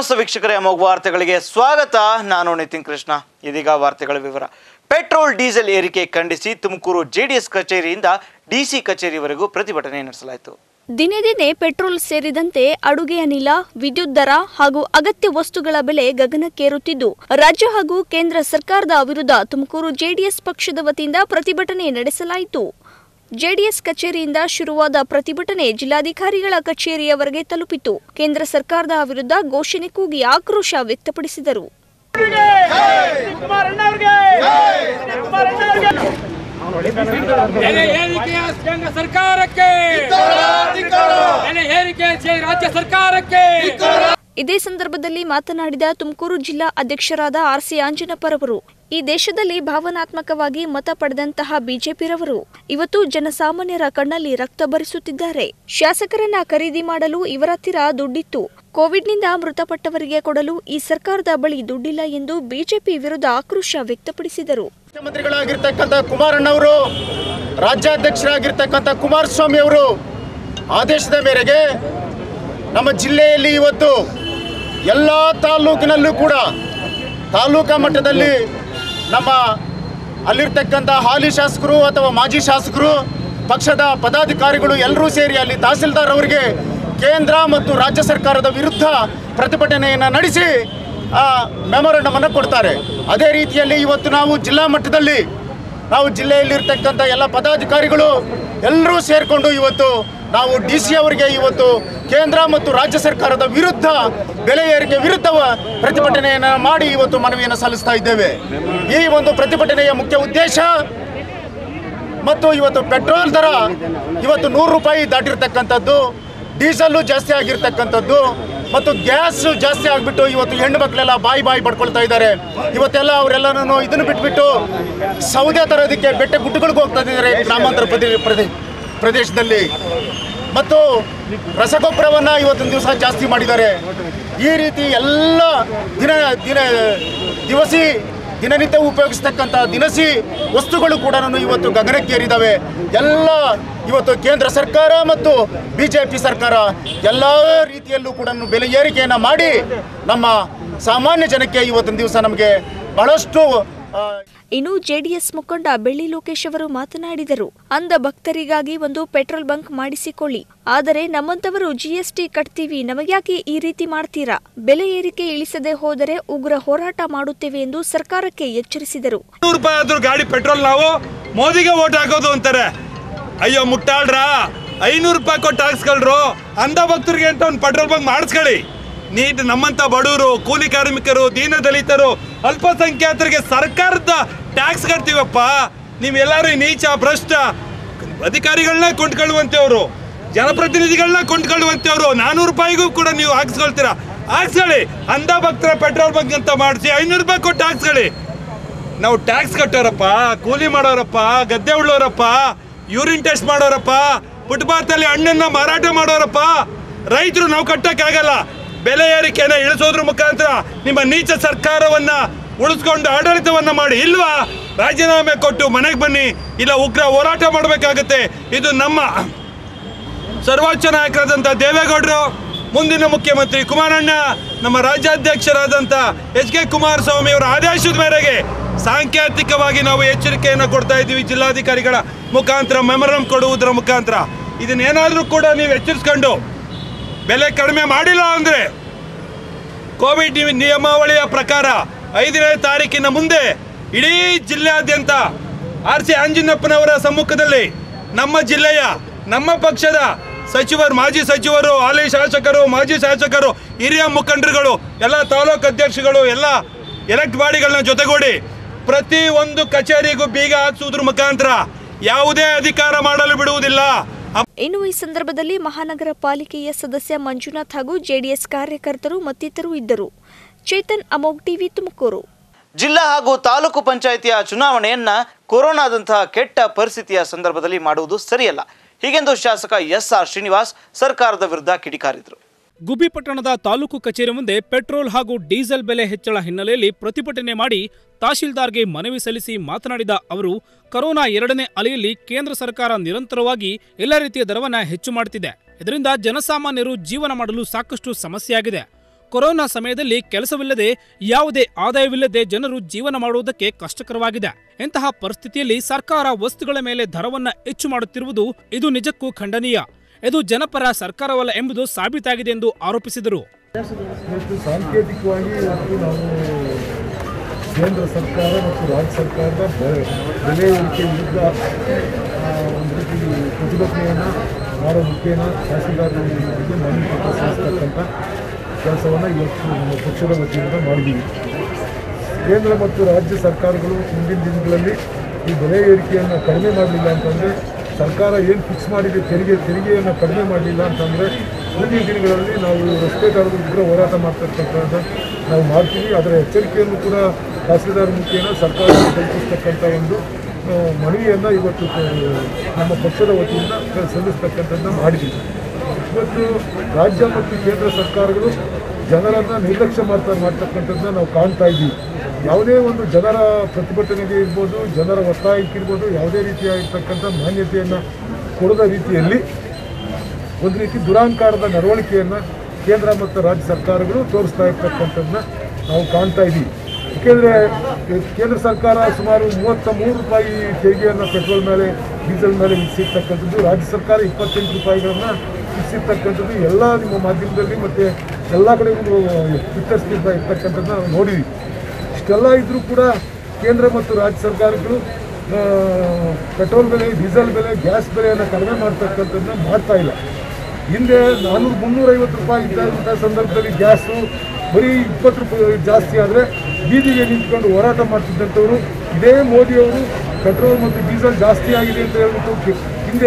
ನಮಸ್ತೆ ವೀಕ್ಷಕರೇ ಅಮೋಘ ವಾರ್ತೆಗಳಿಗೆ ಸ್ವಾಗತ ನಾನು ನಿತಿನ್ ಕೃಷ್ಣ ಇದೀಗ ವಾರ್ತೆಗಳ ವಿವರ ಪೆಟ್ರೋಲ್ ಡೀಸೆಲ್ ಏರಿಕೆ ಖಂಡಿಸಿ ತುಮಕೂರು ಜೆಡಿಎಸ್ ಕಚೇರಿಯಿಂದ ಡಿಸಿ ಕಚೇರಿವರೆಗೂ ಪ್ರತಿಭಟನೆ ನಡೆಸಲಾಯಿತು ದಿನೇ ದಿನೇ ಪೆಟ್ರೋಲ್ ಸೇರಿದಂತೆ ಅಡುಗೆ ಅನಿಲ ವಿದ್ಯುತ್ ದರ ಹಾಗೂ ಅಗತ್ಯ ವಸ್ತುಗಳ ಬೆಲೆ ಗಗನಕ್ಕೇರುತ್ತಿದ್ದು ರಾಜ್ಯ ಹಾಗೂ ಕೇಂದ್ರ ಸರ್ಕಾರದ ವಿರುದ್ಧ ತುಮಕೂರು ಜೆಡಿಎಸ್ ಪಕ್ಷದ ವತಿಯಿಂದ ಪ್ರತಿಭಟನೆ ನಡೆಸಲಾಯಿತು ಜೆಡಿಎಸ್ ಕಚೇರಿಯಿಂದ ಶುರುವಾದ ಪ್ರತಿಭಟನೆ ಜಿಲ್ಲಾಧಿಕಾರಿಗಳ ಕಚೇರಿಯವರೆಗೆ ತಲುಪಿತು ಕೇಂದ್ರ ಸರ್ಕಾರದ ವಿರುದ್ಧ ಘೋಷಣೆ ಕೂಗಿ ಆಕ್ರೋಶ ವ್ಯಕ್ತಪಡಿಸಿದರು ಬೆಲೆ ಏರಿಕೆಯ ಕೇಂದ್ರ ಸರ್ಕಾರಕ್ಕೆ ಬೆಲೆ ಏರಿಕೆ ಚೆ- ರಾಜ್ಯ ಸರ್ಕಾರಕ್ಕೆ ಇದೇ ಸಂದರ್ಭದಲ್ಲಿ ಮಾತನಾಡಿದ ತುಮಕೂರು ಜಿಲ್ಲಾ ಅಧ್ಯಕ್ಷರಾದ ಆರ್ಸಿ ಆಂಜನಪ್ಪರವರು ಈ ದೇಶದಲ್ಲಿ ಭಾವನಾತ್ಮಕವಾಗಿ ಮತ ಪಡೆದಂತಹ ಬಿಜೆಪಿರವರು ಇವತ್ತು ಜನಸಾಮಾನ್ಯರ ಕಣ್ಣಲ್ಲಿ ರಕ್ತ ಭರಿಸುತ್ತಿದ್ದಾರೆ ಶಾಸಕರನ್ನ ಖರೀದಿ ಮಾಡಲು ಇವರ ಹತ್ತಿರ ದುಡ್ಡಿತ್ತು ಕೋವಿಡ್ನಿಂದ ಮೃತಪಟ್ಟವರಿಗೆ ಕೊಡಲು ಈ ಸರ್ಕಾರದ ಬಳಿ ದುಡ್ಡಿಲ್ಲ ಎಂದು ಬಿಜೆಪಿ ವಿರುದ್ಧ ಆಕ್ರೋಶ ವ್ಯಕ್ತಪಡಿಸಿದರು ಮುಖ್ಯಮಂತ್ರಿಗಳಾಗಿರ್ತಕ್ಕಂಥ ಕುಮಾರಣ್ಣವರು ರಾಜ್ಯಾಧ್ಯಕ್ಷರಾಗಿರ್ತಕ್ಕಂಥ ಕುಮಾರಸ್ವಾಮಿ ಅವರು ಆದೇಶದ ಮೇರೆಗೆ ನಮ್ಮ ಜಿಲ್ಲೆಯಲ್ಲಿ ಇವತ್ತು ಎಲ್ಲ ತಾಲೂಕಿನಲ್ಲೂ ಕೂಡ ತಾಲೂಕಾ ಮಟ್ಟದಲ್ಲಿ ನಮ್ಮ ಅಲ್ಲಿರ್ತಕ್ಕಂಥ ಹಾಲಿ ಶಾಸಕರು ಅಥವಾ ಮಾಜಿ ಶಾಸಕರು ಪಕ್ಷದ ಪದಾಧಿಕಾರಿಗಳು ಎಲ್ಲರೂ ಸೇರಿ ಅಲ್ಲಿ ತಹಸೀಲ್ದಾರ್ ಅವರಿಗೆ ಕೇಂದ್ರ ಮತ್ತು ರಾಜ್ಯ ಸರ್ಕಾರದ ವಿರುದ್ಧ ಪ್ರತಿಭಟನೆಯನ್ನು ನಡೆಸಿ ಮೆಮೊರಂಡಮ್ ಅನ್ನು ಕೊಡ್ತಾರೆ ಅದೇ ರೀತಿಯಲ್ಲಿ ಇವತ್ತು ನಾವು ಜಿಲ್ಲಾ ಮಟ್ಟದಲ್ಲಿ ನಾವು ಜಿಲ್ಲೆಯಲ್ಲಿರ್ತಕ್ಕಂಥ ಎಲ್ಲ ಪದಾಧಿಕಾರಿಗಳು ಎಲ್ಲರೂ ಸೇರಿಕೊಂಡು ಇವತ್ತು ನಾವು ಡಿ ಸಿ ಅವರಿಗೆ ಇವತ್ತು ಕೇಂದ್ರ ಮತ್ತು ರಾಜ್ಯ ಸರ್ಕಾರದ ವಿರುದ್ಧ ಬೆಲೆ ಏರಿಕೆ ವಿರುದ್ಧ ಪ್ರತಿಭಟನೆಯನ್ನು ಮಾಡಿ ಇವತ್ತು ಮನವಿಯನ್ನು ಸಲ್ಲಿಸ್ತಾ ಇದ್ದೇವೆ ಈ ಒಂದು ಪ್ರತಿಭಟನೆಯ ಮುಖ್ಯ ಉದ್ದೇಶ ಮತ್ತು ಇವತ್ತು ಪೆಟ್ರೋಲ್ ದರ ಇವತ್ತು ನೂರು ರೂಪಾಯಿ ದಾಟಿರ್ತಕ್ಕಂಥದ್ದು ಡೀಸೆಲ್ಲು ಜಾಸ್ತಿ ಆಗಿರ್ತಕ್ಕಂಥದ್ದು ಮತ್ತು ಗ್ಯಾಸ್ ಜಾಸ್ತಿ ಆಗಿಬಿಟ್ಟು ಇವತ್ತು ಹೆಣ್ಣು ಮಕ್ಕಳೆಲ್ಲ ಬಾಯಿ ಬಾಯಿ ಪಡ್ಕೊಳ್ತಾ ಇದ್ದಾರೆ ಇವತ್ತೆಲ್ಲ ಅವರೆಲ್ಲನೂ ಇದನ್ನು ಬಿಟ್ಬಿಟ್ಟು ಸೌದೆ ತರೋದಕ್ಕೆ ಬೆಟ್ಟ ಗುಡ್ಡಗಳಿಗೆ ಹೋಗ್ತಾ ಇದ್ದಾರೆ ಗ್ರಾಮಾಂತರ ಪ್ರದೇ ಪ್ರದೇ ಪ್ರದೇಶದಲ್ಲಿ ಮತ್ತು ರಸಗೊಬ್ಬರವನ್ನು ಇವತ್ತಿನ ದಿವಸ ಜಾಸ್ತಿ ಮಾಡಿದ್ದಾರೆ ಈ ರೀತಿ ಎಲ್ಲ ದಿನ ದಿನ ದಿವಸಿ ದಿನನಿತ್ಯ ಉಪಯೋಗಿಸ್ತಕ್ಕಂಥ ದಿನಸಿ ವಸ್ತುಗಳು ಕೂಡ ಇವತ್ತು ಗಗನಕ್ಕೇರಿದ್ದಾವೆ ಎಲ್ಲ ಇವತ್ತು ಕೇಂದ್ರ ಸರ್ಕಾರ ಮತ್ತು ಬಿ ಜೆ ಪಿ ಸರ್ಕಾರ ಎಲ್ಲ ರೀತಿಯಲ್ಲೂ ಕೂಡ ಬೆಲೆ ಏರಿಕೆಯನ್ನು ಮಾಡಿ ನಮ್ಮ ಸಾಮಾನ್ಯ ಜನಕ್ಕೆ ಇವತ್ತಿನ ದಿವಸ ನಮಗೆ ಬಹಳಷ್ಟು ಆ, ಇನ್ನು ಜೆಡಿಎಸ್ ಮುಖಂಡ ಬೆಳ್ಳಿ ಲೋಕೇಶ್ ಅವರು ಮಾತನಾಡಿದರು ಅಂದ ಭಕ್ತರಿಗಾಗಿ ಒಂದು ಪೆಟ್ರೋಲ್ ಬಂಕ್ ಮಾಡಿಸಿಕೊಳ್ಳಿ ಆದರೆ ನಮ್ಮಂತವರು ಜಿಎಸ್ಟಿ ಕಟ್ತೀವಿ ನಮಗ್ಯಾಕೆ ಈ ರೀತಿ ಮಾಡ್ತೀರಾ ಬೆಲೆ ಏರಿಕೆ ಇಳಿಸದೆ ಹೋದರೆ ಉಗ್ರ ಹೋರಾಟ ಮಾಡುತ್ತೇವೆ ಎಂದು ಸರ್ಕಾರಕ್ಕೆ ಎಚ್ಚರಿಸಿದರು ನೂರು ರೂಪಾಯಿ ಆದ್ರೂ ಗಾಡಿ ಪೆಟ್ರೋಲ್ ನಾವು ಮೋದಿಗೆ ಓಟ್ ಹಾಕೋದು ಅಂತಾರೆ ಅಯ್ಯೋ ಮುಟ್ಟಾಳ್ರ ಐನೂರು ರೂಪಾಯಿ ಕೊಟ್ಟು ಹಾಕ್ಸ್ಕೊಳ್ರು ಅಂಧ ಭಕ್ತರಿಗೆ ಅಂತ ಒಂದು ಪೆಟ್ರೋಲ್ ಬಂಕ್ ಮಾಡಿಸ್ಕೊಳ್ಳಿ ನೀಟ್ ನಮ್ಮಂತ ಬಡವರು ಕೂಲಿ ಕಾರ್ಮಿಕರು ದೀನ ದಲಿತರು ಅಲ್ಪಸಂಖ್ಯಾತರಿಗೆ ಸರ್ಕಾರದ ಟ್ಯಾಕ್ಸ್ ಕಟ್ತೀವಪ್ಪ ನೀವೆಲ್ಲರೂ ಈ ನೀಚ ಭ್ರಷ್ಟ ಅಧಿಕಾರಿಗಳನ್ನ ಕೊಂಡ್ಕೊಳ್ಳುವಂತೆ ಅವರು ಜನಪ್ರತಿನಿಧಿಗಳನ್ನ ಕೊಂಡ್ಕೊಳ್ಳುವಂತೆ ಅವರು ನಾನೂರು ರೂಪಾಯಿಗೂ ಕೂಡ ನೀವು ಹಾಕ್ಸ್ಕೊಳ್ತೀರಾ ಹಾಕ್ಸ್ಕೊಳ್ಳಿ ಅಂಧ ಭಕ್ತರ ಪೆಟ್ರೋಲ್ ಬಂಕ್ ಅಂತ ಮಾಡಿಸಿ ಐನೂರು ರೂಪಾಯಿ ಕೊಟ್ಟು ಹಾಕ್ಸ್ಕೊಳ್ಳಿ ನಾವು ಟ್ಯಾಕ್ಸ್ ಕಟ್ಟೋರಪ್ಪ ಕೂಲಿ ಮಾಡೋರಪ್ಪ ಗದ್ದೆ ಉಳ್ಳೋರಪ್ಪ ಯೂರಿನ್ ಟೆಸ್ಟ್ ಮಾಡೋರಪ್ಪ ಫುಟ್ಪಾತಲ್ಲಿ ಹಣ್ಣನ್ನ ಮಾರಾಟ ಮಾಡೋರಪ್ಪ ರೈತರು ನಾವು ಕಟ್ಟಕ್ಕಾಗಲ್ಲ ಬೆಲೆ ಏರಿಕೆನ ಇಳಿಸೋದ್ರ ಮುಖಾಂತರ ನಿಮ್ಮ ನೀಚ ಸರ್ಕಾರವನ್ನ ಉಳಿಸ್ಕೊಂಡು ಆಡಳಿತವನ್ನ ಮಾಡಿ ಇಲ್ವಾ ರಾಜೀನಾಮೆ ಕೊಟ್ಟು ಮನೆಗೆ ಬನ್ನಿ ಇಲ್ಲ ಉಗ್ರ ಹೋರಾಟ ಮಾಡಬೇಕಾಗತ್ತೆ ಇದು ನಮ್ಮ ಸರ್ವೋಚ್ಚ ನಾಯಕರಾದಂಥ ದೇವೇಗೌಡರು ಮುಂದಿನ ಮುಖ್ಯಮಂತ್ರಿ ಕುಮಾರಣ್ಣ ನಮ್ಮ ರಾಜ್ಯಾಧ್ಯಕ್ಷರಾದಂಥ ಎಚ್ ಕೆ ಕುಮಾರಸ್ವಾಮಿ ಅವರ ಆದೇಶದ ಮೇರೆಗೆ ಸಾಂಕೇತಿಕವಾಗಿ ನಾವು ಎಚ್ಚರಿಕೆಯನ್ನು ಕೊಡ್ತಾ ಇದ್ದೀವಿ ಜಿಲ್ಲಾಧಿಕಾರಿಗಳ ಮುಖಾಂತರ ಮೆಮೊರಂ ಕೊಡುವುದರ ಮುಖಾಂತರ ಇದನ್ನೇನಾದರೂ ಕೂಡ ನೀವು ಎಚ್ಚರಿಸ್ಕೊಂಡು ಬೆಲೆ ಕಡಿಮೆ ಮಾಡಿಲ್ಲ ಅಂದರೆ ಕೋವಿಡ್ ನಿ- ನಿಯಮಾವಳಿಯ ಪ್ರಕಾರ ಐದನೇ ತಾರೀಕಿನ ಮುಂದೆ ಇಡೀ ಜಿಲ್ಲೆಯಾದ್ಯಂತ ಆರ್ ಸಿ ಆಂಜಿನಪ್ಪನವರ ಸಮ್ಮುಖದಲ್ಲಿ ನಮ್ಮ ಜಿಲ್ಲೆಯ ನಮ್ಮ ಪಕ್ಷದ ಸಚಿವರು ಮಾಜಿ ಸಚಿವರು ಹಾಲಿ ಶಾಸಕರು ಮಾಜಿ ಶಾಸಕರು ಹಿರಿಯ ಮುಖಂಡರುಗಳು ಎಲ್ಲ ತಾಲೂಕು ಅಧ್ಯಕ್ಷಗಳು ಎಲ್ಲ ಎಲೆಕ್ಟ್ ಬಾಡಿಗಳನ್ನ ಜೊತೆಗೂಡಿ ಪ್ರತಿ ಒಂದು ಕಚೇರಿಗೂ ಬೀಗ ಹಾಕಿಸುವುದ್ರ ಮುಖಾಂತರ ಯಾವುದೇ ಅಧಿಕಾರ ಮಾಡಲು ಬಿಡುವುದಿಲ್ಲ ಇನ್ನು ಈ ಸಂದರ್ಭದಲ್ಲಿ ಮಹಾನಗರ ಪಾಲಿಕೆಯ ಸದಸ್ಯ ಮಂಜುನಾಥ್ ಹಾಗೂ ಜೆಡಿಎಸ್ ಕಾರ್ಯಕರ್ತರು ಮತ್ತಿತರರು ಇದ್ದರು ಚೇತನ್ ಅಮೋಗ್ ಟಿವಿ ತುಮಕೂರು ಜಿಲ್ಲಾ ಹಾಗೂ ತಾಲೂಕು ಪಂಚಾಯಿತಿಯ ಚುನಾವಣೆಯನ್ನ ಕೊರೋನಾದಂತಹ ಕೆಟ್ಟ ಪರಿಸ್ಥಿತಿಯ ಸಂದರ್ಭದಲ್ಲಿ ಮಾಡುವುದು ಸರಿಯಲ್ಲ ಹೀಗೆಂದು ಶಾಸಕ ಎಸ್ ಆರ್ ಶ್ರೀನಿವಾಸ್ ಸರ್ಕಾರದ ವಿರುದ್ಧ ಕಿಡಿಕಾರಿದರು ಗುಬ್ಬಿ ಪಟ್ಟಣದ ತಾಲೂಕು ಕಚೇರಿ ಮುಂದೆ ಪೆಟ್ರೋಲ್ ಹಾಗೂ ಡೀಸೆಲ್ ಬೆಲೆ ಹೆಚ್ಚಳ ಹಿನ್ನೆಲೆಯಲ್ಲಿ ಪ್ರತಿಭಟನೆ ಮಾಡಿ ತಹಶೀಲ್ದಾರ್ಗೆ ಮನವಿ ಸಲ್ಲಿಸಿ ಮಾತನಾಡಿದ ಅವರು ಕರೋನಾ ಎರಡನೇ ಅಲೆಯಲ್ಲಿ ಕೇಂದ್ರ ಸರ್ಕಾರ ನಿರಂತರವಾಗಿ ಎಲ್ಲ ರೀತಿಯ ದರವನ್ನ ಹೆಚ್ಚು ಮಾಡುತ್ತಿದೆ ಇದರಿಂದ ಜನಸಾಮಾನ್ಯರು ಜೀವನ ಮಾಡಲು ಸಾಕಷ್ಟು ಸಮಸ್ಯೆಯಾಗಿದೆ ಕೊರೋನಾ ಸಮಯದಲ್ಲಿ ಕೆಲಸವಿಲ್ಲದೆ ಯಾವುದೇ ಆದಾಯವಿಲ್ಲದೆ ಜನರು ಜೀವನ ಮಾಡುವುದಕ್ಕೆ ಕಷ್ಟಕರವಾಗಿದೆ ಇಂತಹ ಪರಿಸ್ಥಿತಿಯಲ್ಲಿ ಸರ್ಕಾರ ವಸ್ತುಗಳ ಮೇಲೆ ದರವನ್ನ ಹೆಚ್ಚು ಮಾಡುತ್ತಿರುವುದು ಇದು ನಿಜಕ್ಕೂ ಖಂಡನೀಯ ಇದು ಜನಪರ ಸರ್ಕಾರವಲ್ಲ ಎಂಬುದು ಸಾಬೀತಾಗಿದೆ ಎಂದು ಆರೋಪಿಸಿದರು ಇವತ್ತು ಸಾಂಕೇತಿಕವಾಗಿ ಇವತ್ತು ನಾವು ಕೇಂದ್ರ ಸರ್ಕಾರ ಮತ್ತು ರಾಜ್ಯ ಸರ್ಕಾರದ ಬೆಲೆ ಬೆಲೆ ಏರಿಕೆ ವಿರುದ್ಧ ಆ, ಒಂದು ರೀತಿ ಪ್ರತಿಭಟನೆಯನ್ನು ಮಾಡೋ ಮುಖೇನ ತಹಸೀಲ್ದಾರರಿಗೆ ಮನವಿ ಪತ್ರ ಸಲ್ಲಿಸ್ತಕ್ಕಂಥ ಕೆಲಸವನ್ನು ಇವತ್ತು ನಮ್ಮ ಪಕ್ಷದ ವತಿಯಿಂದ ಮಾಡಿದ್ದೀವಿ ಕೇಂದ್ರ ಮತ್ತು ರಾಜ್ಯ ಸರ್ಕಾರಗಳು ಮುಂದಿನ ದಿನಗಳಲ್ಲಿ ಈ ಬೆಲೆ ಏರಿಕೆಯನ್ನು ಕಡಿಮೆ ಮಾಡಲಿಲ್ಲ ಅಂತಂದರೆ ಸರ್ಕಾರ ಏನು ಫಿಕ್ಸ್ ಮಾಡಿದೆ ತೆರಿಗೆ ತೆರಿಗೆಯನ್ನು ಕಡಿಮೆ ಮಾಡಲಿಲ್ಲ ಅಂತಂದರೆ ಮುಂದಿನ ದಿನಗಳಲ್ಲಿ ನಾವು ರಸ್ತೆ ತಡೆದು ಉಗ್ರ ಹೋರಾಟ ಮಾಡ್ತಕ್ಕಂಥದ್ದು ನಾವು ಮಾಡ್ತೀವಿ ಅದರ ಎಚ್ಚರಿಕೆಯನ್ನು ಕೂಡ ತಹಸೀಲ್ದಾರ್ ಮುಖೇನ ಸರ್ಕಾರ ಕಲ್ಪಿಸ್ತಕ್ಕಂಥ ಒಂದು ಆ, ಮನವಿಯನ್ನು ಇವತ್ತು ಆ, ನಮ್ಮ ಪಕ್ಷದ ವತಿಯಿಂದ ಸಲ್ಲಿಸ್ತಕ್ಕಂಥದ್ದನ್ನು ಮಾಡಿದ್ದೀವಿ ಇವತ್ತು ರಾಜ್ಯ ಮತ್ತು ಕೇಂದ್ರ ಸರ್ಕಾರಗಳು ಜನರನ್ನು ನಿರ್ಲಕ್ಷ್ಯ ಮಾಡ್ತಾ ಮಾಡ್ತಕ್ಕಂಥದ್ದನ್ನ ನಾವು ಕಾಣ್ತಾ ಇದ್ದೀವಿ ಯಾವುದೇ ಒಂದು ಜನರ ಪ್ರತಿಭಟನೆಗೆ ಇರ್ಬೋದು ಜನರ ಒತ್ತಾಯಕ್ಕಿರ್ಬೋದು ಯಾವುದೇ ರೀತಿಯಾಗಿರ್ತಕ್ಕಂಥ ಮಾನ್ಯತೆಯನ್ನು ಕೊಡದ ರೀತಿಯಲ್ಲಿ ಒಂದು ರೀತಿ ದುರಾಂಕಾರದ ನಡವಳಿಕೆಯನ್ನು ಕೇಂದ್ರ ಮತ್ತು ರಾಜ್ಯ ಸರ್ಕಾರಗಳು ತೋರಿಸ್ತಾ ಇರ್ತಕ್ಕಂಥದ್ದನ್ನ ನಾವು ಕಾಣ್ತಾ ಇದ್ದೀವಿ ಏಕೆಂದರೆ ಕೇಂದ್ರ ಸರ್ಕಾರ ಸುಮಾರು ಮೂವತ್ತ ಮೂರು ರೂಪಾಯಿ ತೆರಿಗೆಯನ್ನು ಪೆಟ್ರೋಲ್ ಮೇಲೆ ಡೀಸೆಲ್ ಮೇಲೆ ವಿಧಿಸಿರ್ತಕ್ಕಂಥದ್ದು ರಾಜ್ಯ ಸರ್ಕಾರ ಇಪ್ಪತ್ತೆಂಟು ರೂಪಾಯಿಗಳನ್ನು ವಿಧಿಸಿರ್ತಕ್ಕಂಥದ್ದು ಎಲ್ಲ ನಿಮ್ಮ ಮಾಧ್ಯಮದಲ್ಲಿ ಮತ್ತು ಎಲ್ಲ ಕಡೆಗೂ ವಿತರಿಸ್ತಿರ್ತಾ ಇರ್ತಕ್ಕಂಥದ್ದನ್ನ ನಾವು ನೋಡಿದ್ವಿ ಇಷ್ಟೆಲ್ಲ ಇದ್ದರೂ ಕೂಡ ಕೇಂದ್ರ ಮತ್ತು ರಾಜ್ಯ ಸರ್ಕಾರಗಳು ಆ, ಪೆಟ್ರೋಲ್ ಬೆಲೆ ಡೀಸೆಲ್ ಬೆಲೆ ಗ್ಯಾಸ್ ಬೆಲೆಯನ್ನು ಕಡಿಮೆ ಮಾಡ್ತಕ್ಕಂಥದ್ದನ್ನ ಮಾಡ್ತಾ ಇಲ್ಲ ಹಿಂದೆ ನಾನ್ನೂರು ಮುನ್ನೂರೈವತ್ತು ರೂಪಾಯಿ ಇದ್ದಂಥ ಸಂದರ್ಭದಲ್ಲಿ ಗ್ಯಾಸು ಬರೀ ಇಪ್ಪತ್ತು ರೂಪಾಯಿ ಜಾಸ್ತಿ ಆದರೆ ಬೀದಿಗೆ ನಿಂತ್ಕೊಂಡು ಹೋರಾಟ ಮಾಡ್ತಿದ್ದಂಥವ್ರು ಇದೇ ಮೋದಿಯವರು ಪೆಟ್ರೋಲ್ ಮತ್ತು ಡೀಸೆಲ್ ಜಾಸ್ತಿ ಆಗಿದೆ ಅಂತ ಹೇಳ್ಬಿಟ್ಟು ಕಿ- ಹಿಂದೆ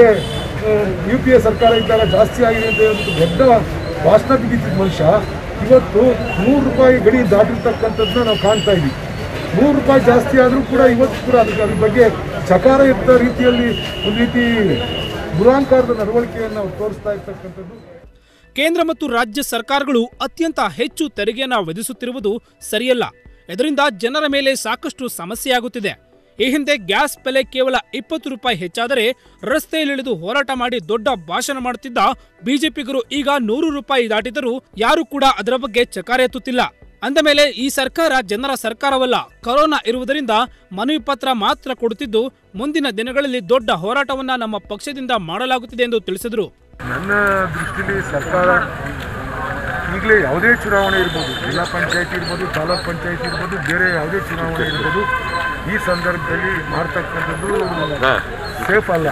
ಯು ಪಿ ಎ ಸರ್ಕಾರ ಇದ್ದಾಗ ಜಾಸ್ತಿ ಆಗಿದೆ ಅಂತ ಹೇಳ್ಬಿಟ್ಟು ದೊಡ್ಡ ಭಾಷಣ ಬಿಗಿತಿದ್ದ ಮನುಷ್ಯ ಇವತ್ತು ನೂರು ರೂಪಾಯಿ ಗಡಿ ದಾಟಿರ್ತಕ್ಕಂಥದ್ದನ್ನ ನಾವು ಕಾಣ್ತಾ ಇದ್ದೀವಿ ನೂರು ರೂಪಾಯಿ ಜಾಸ್ತಿ ಆದರೂ ಕೂಡ ಇವತ್ತು ಕೂಡ ಅದಕ್ಕೆ ಅದ್ರ ಬಗ್ಗೆ ಚಕಾರ ಎತ್ತ ರೀತಿಯಲ್ಲಿ ಒಂದು ರೀತಿ ದುರಾಂಕಾರದ ನಡವಳಿಕೆಯನ್ನು ನಾವು ತೋರಿಸ್ತಾ ಇರ್ತಕ್ಕಂಥದ್ದು ಕೇಂದ್ರ ಮತ್ತು ರಾಜ್ಯ ಸರ್ಕಾರಗಳು ಅತ್ಯಂತ ಹೆಚ್ಚು ತೆರಿಗೆಯನ್ನ ವಿಧಿಸುತ್ತಿರುವುದು ಸರಿಯಲ್ಲ ಇದರಿಂದ ಜನರ ಮೇಲೆ ಸಾಕಷ್ಟು ಸಮಸ್ಯೆಯಾಗುತ್ತಿದೆ ಈ ಹಿಂದೆ ಗ್ಯಾಸ್ ಬೆಲೆ ಕೇವಲ ಇಪ್ಪತ್ತು ರೂಪಾಯಿ ಹೆಚ್ಚಾದರೆ ರಸ್ತೆಯಲ್ಲಿಳಿದು ಹೋರಾಟ ಮಾಡಿ ದೊಡ್ಡ ಭಾಷಣ ಮಾಡುತ್ತಿದ್ದ ಬಿಜೆಪಿಗರು ಈಗ ನೂರು ರೂಪಾಯಿ ದಾಟಿದರೂ ಯಾರು ಕೂಡ ಅದರ ಬಗ್ಗೆ ಚಕಾರ ಎತ್ತುತ್ತಿಲ್ಲ ಅಂದ ಮೇಲೆ ಈ ಸರ್ಕಾರ ಜನರ ಸರ್ಕಾರವಲ್ಲ ಕೊರೋನಾ ಇರುವುದರಿಂದ ಮನವಿ ಪತ್ರ ಮಾತ್ರ ಕೊಡುತ್ತಿದ್ದು ಮುಂದಿನ ದಿನಗಳಲ್ಲಿ ದೊಡ್ಡ ಹೋರಾಟವನ್ನ ನಮ್ಮ ಪಕ್ಷದಿಂದ ಮಾಡಲಾಗುತ್ತಿದೆ ಎಂದು ತಿಳಿಸಿದರು ನನ್ನ ದೃಷ್ಟಿಯಲ್ಲಿ ಸರ್ಕಾರ ಈಗಲೇ ಯಾವುದೇ ಚುನಾವಣೆ ಇರ್ಬೋದು ಜಿಲ್ಲಾ ಪಂಚಾಯತ್ ಇರ್ಬೋದು ತಾಲೂಕ್ ಪಂಚಾಯತ್ ಇರ್ಬೋದು ಬೇರೆ ಯಾವುದೇ ಚುನಾವಣೆ ಇರ್ಬೋದು ಈ ಸಂದರ್ಭದಲ್ಲಿ ಮಾಡ್ತಕ್ಕಂಥದ್ದು ಸೇಫ್ ಅಲ್ಲ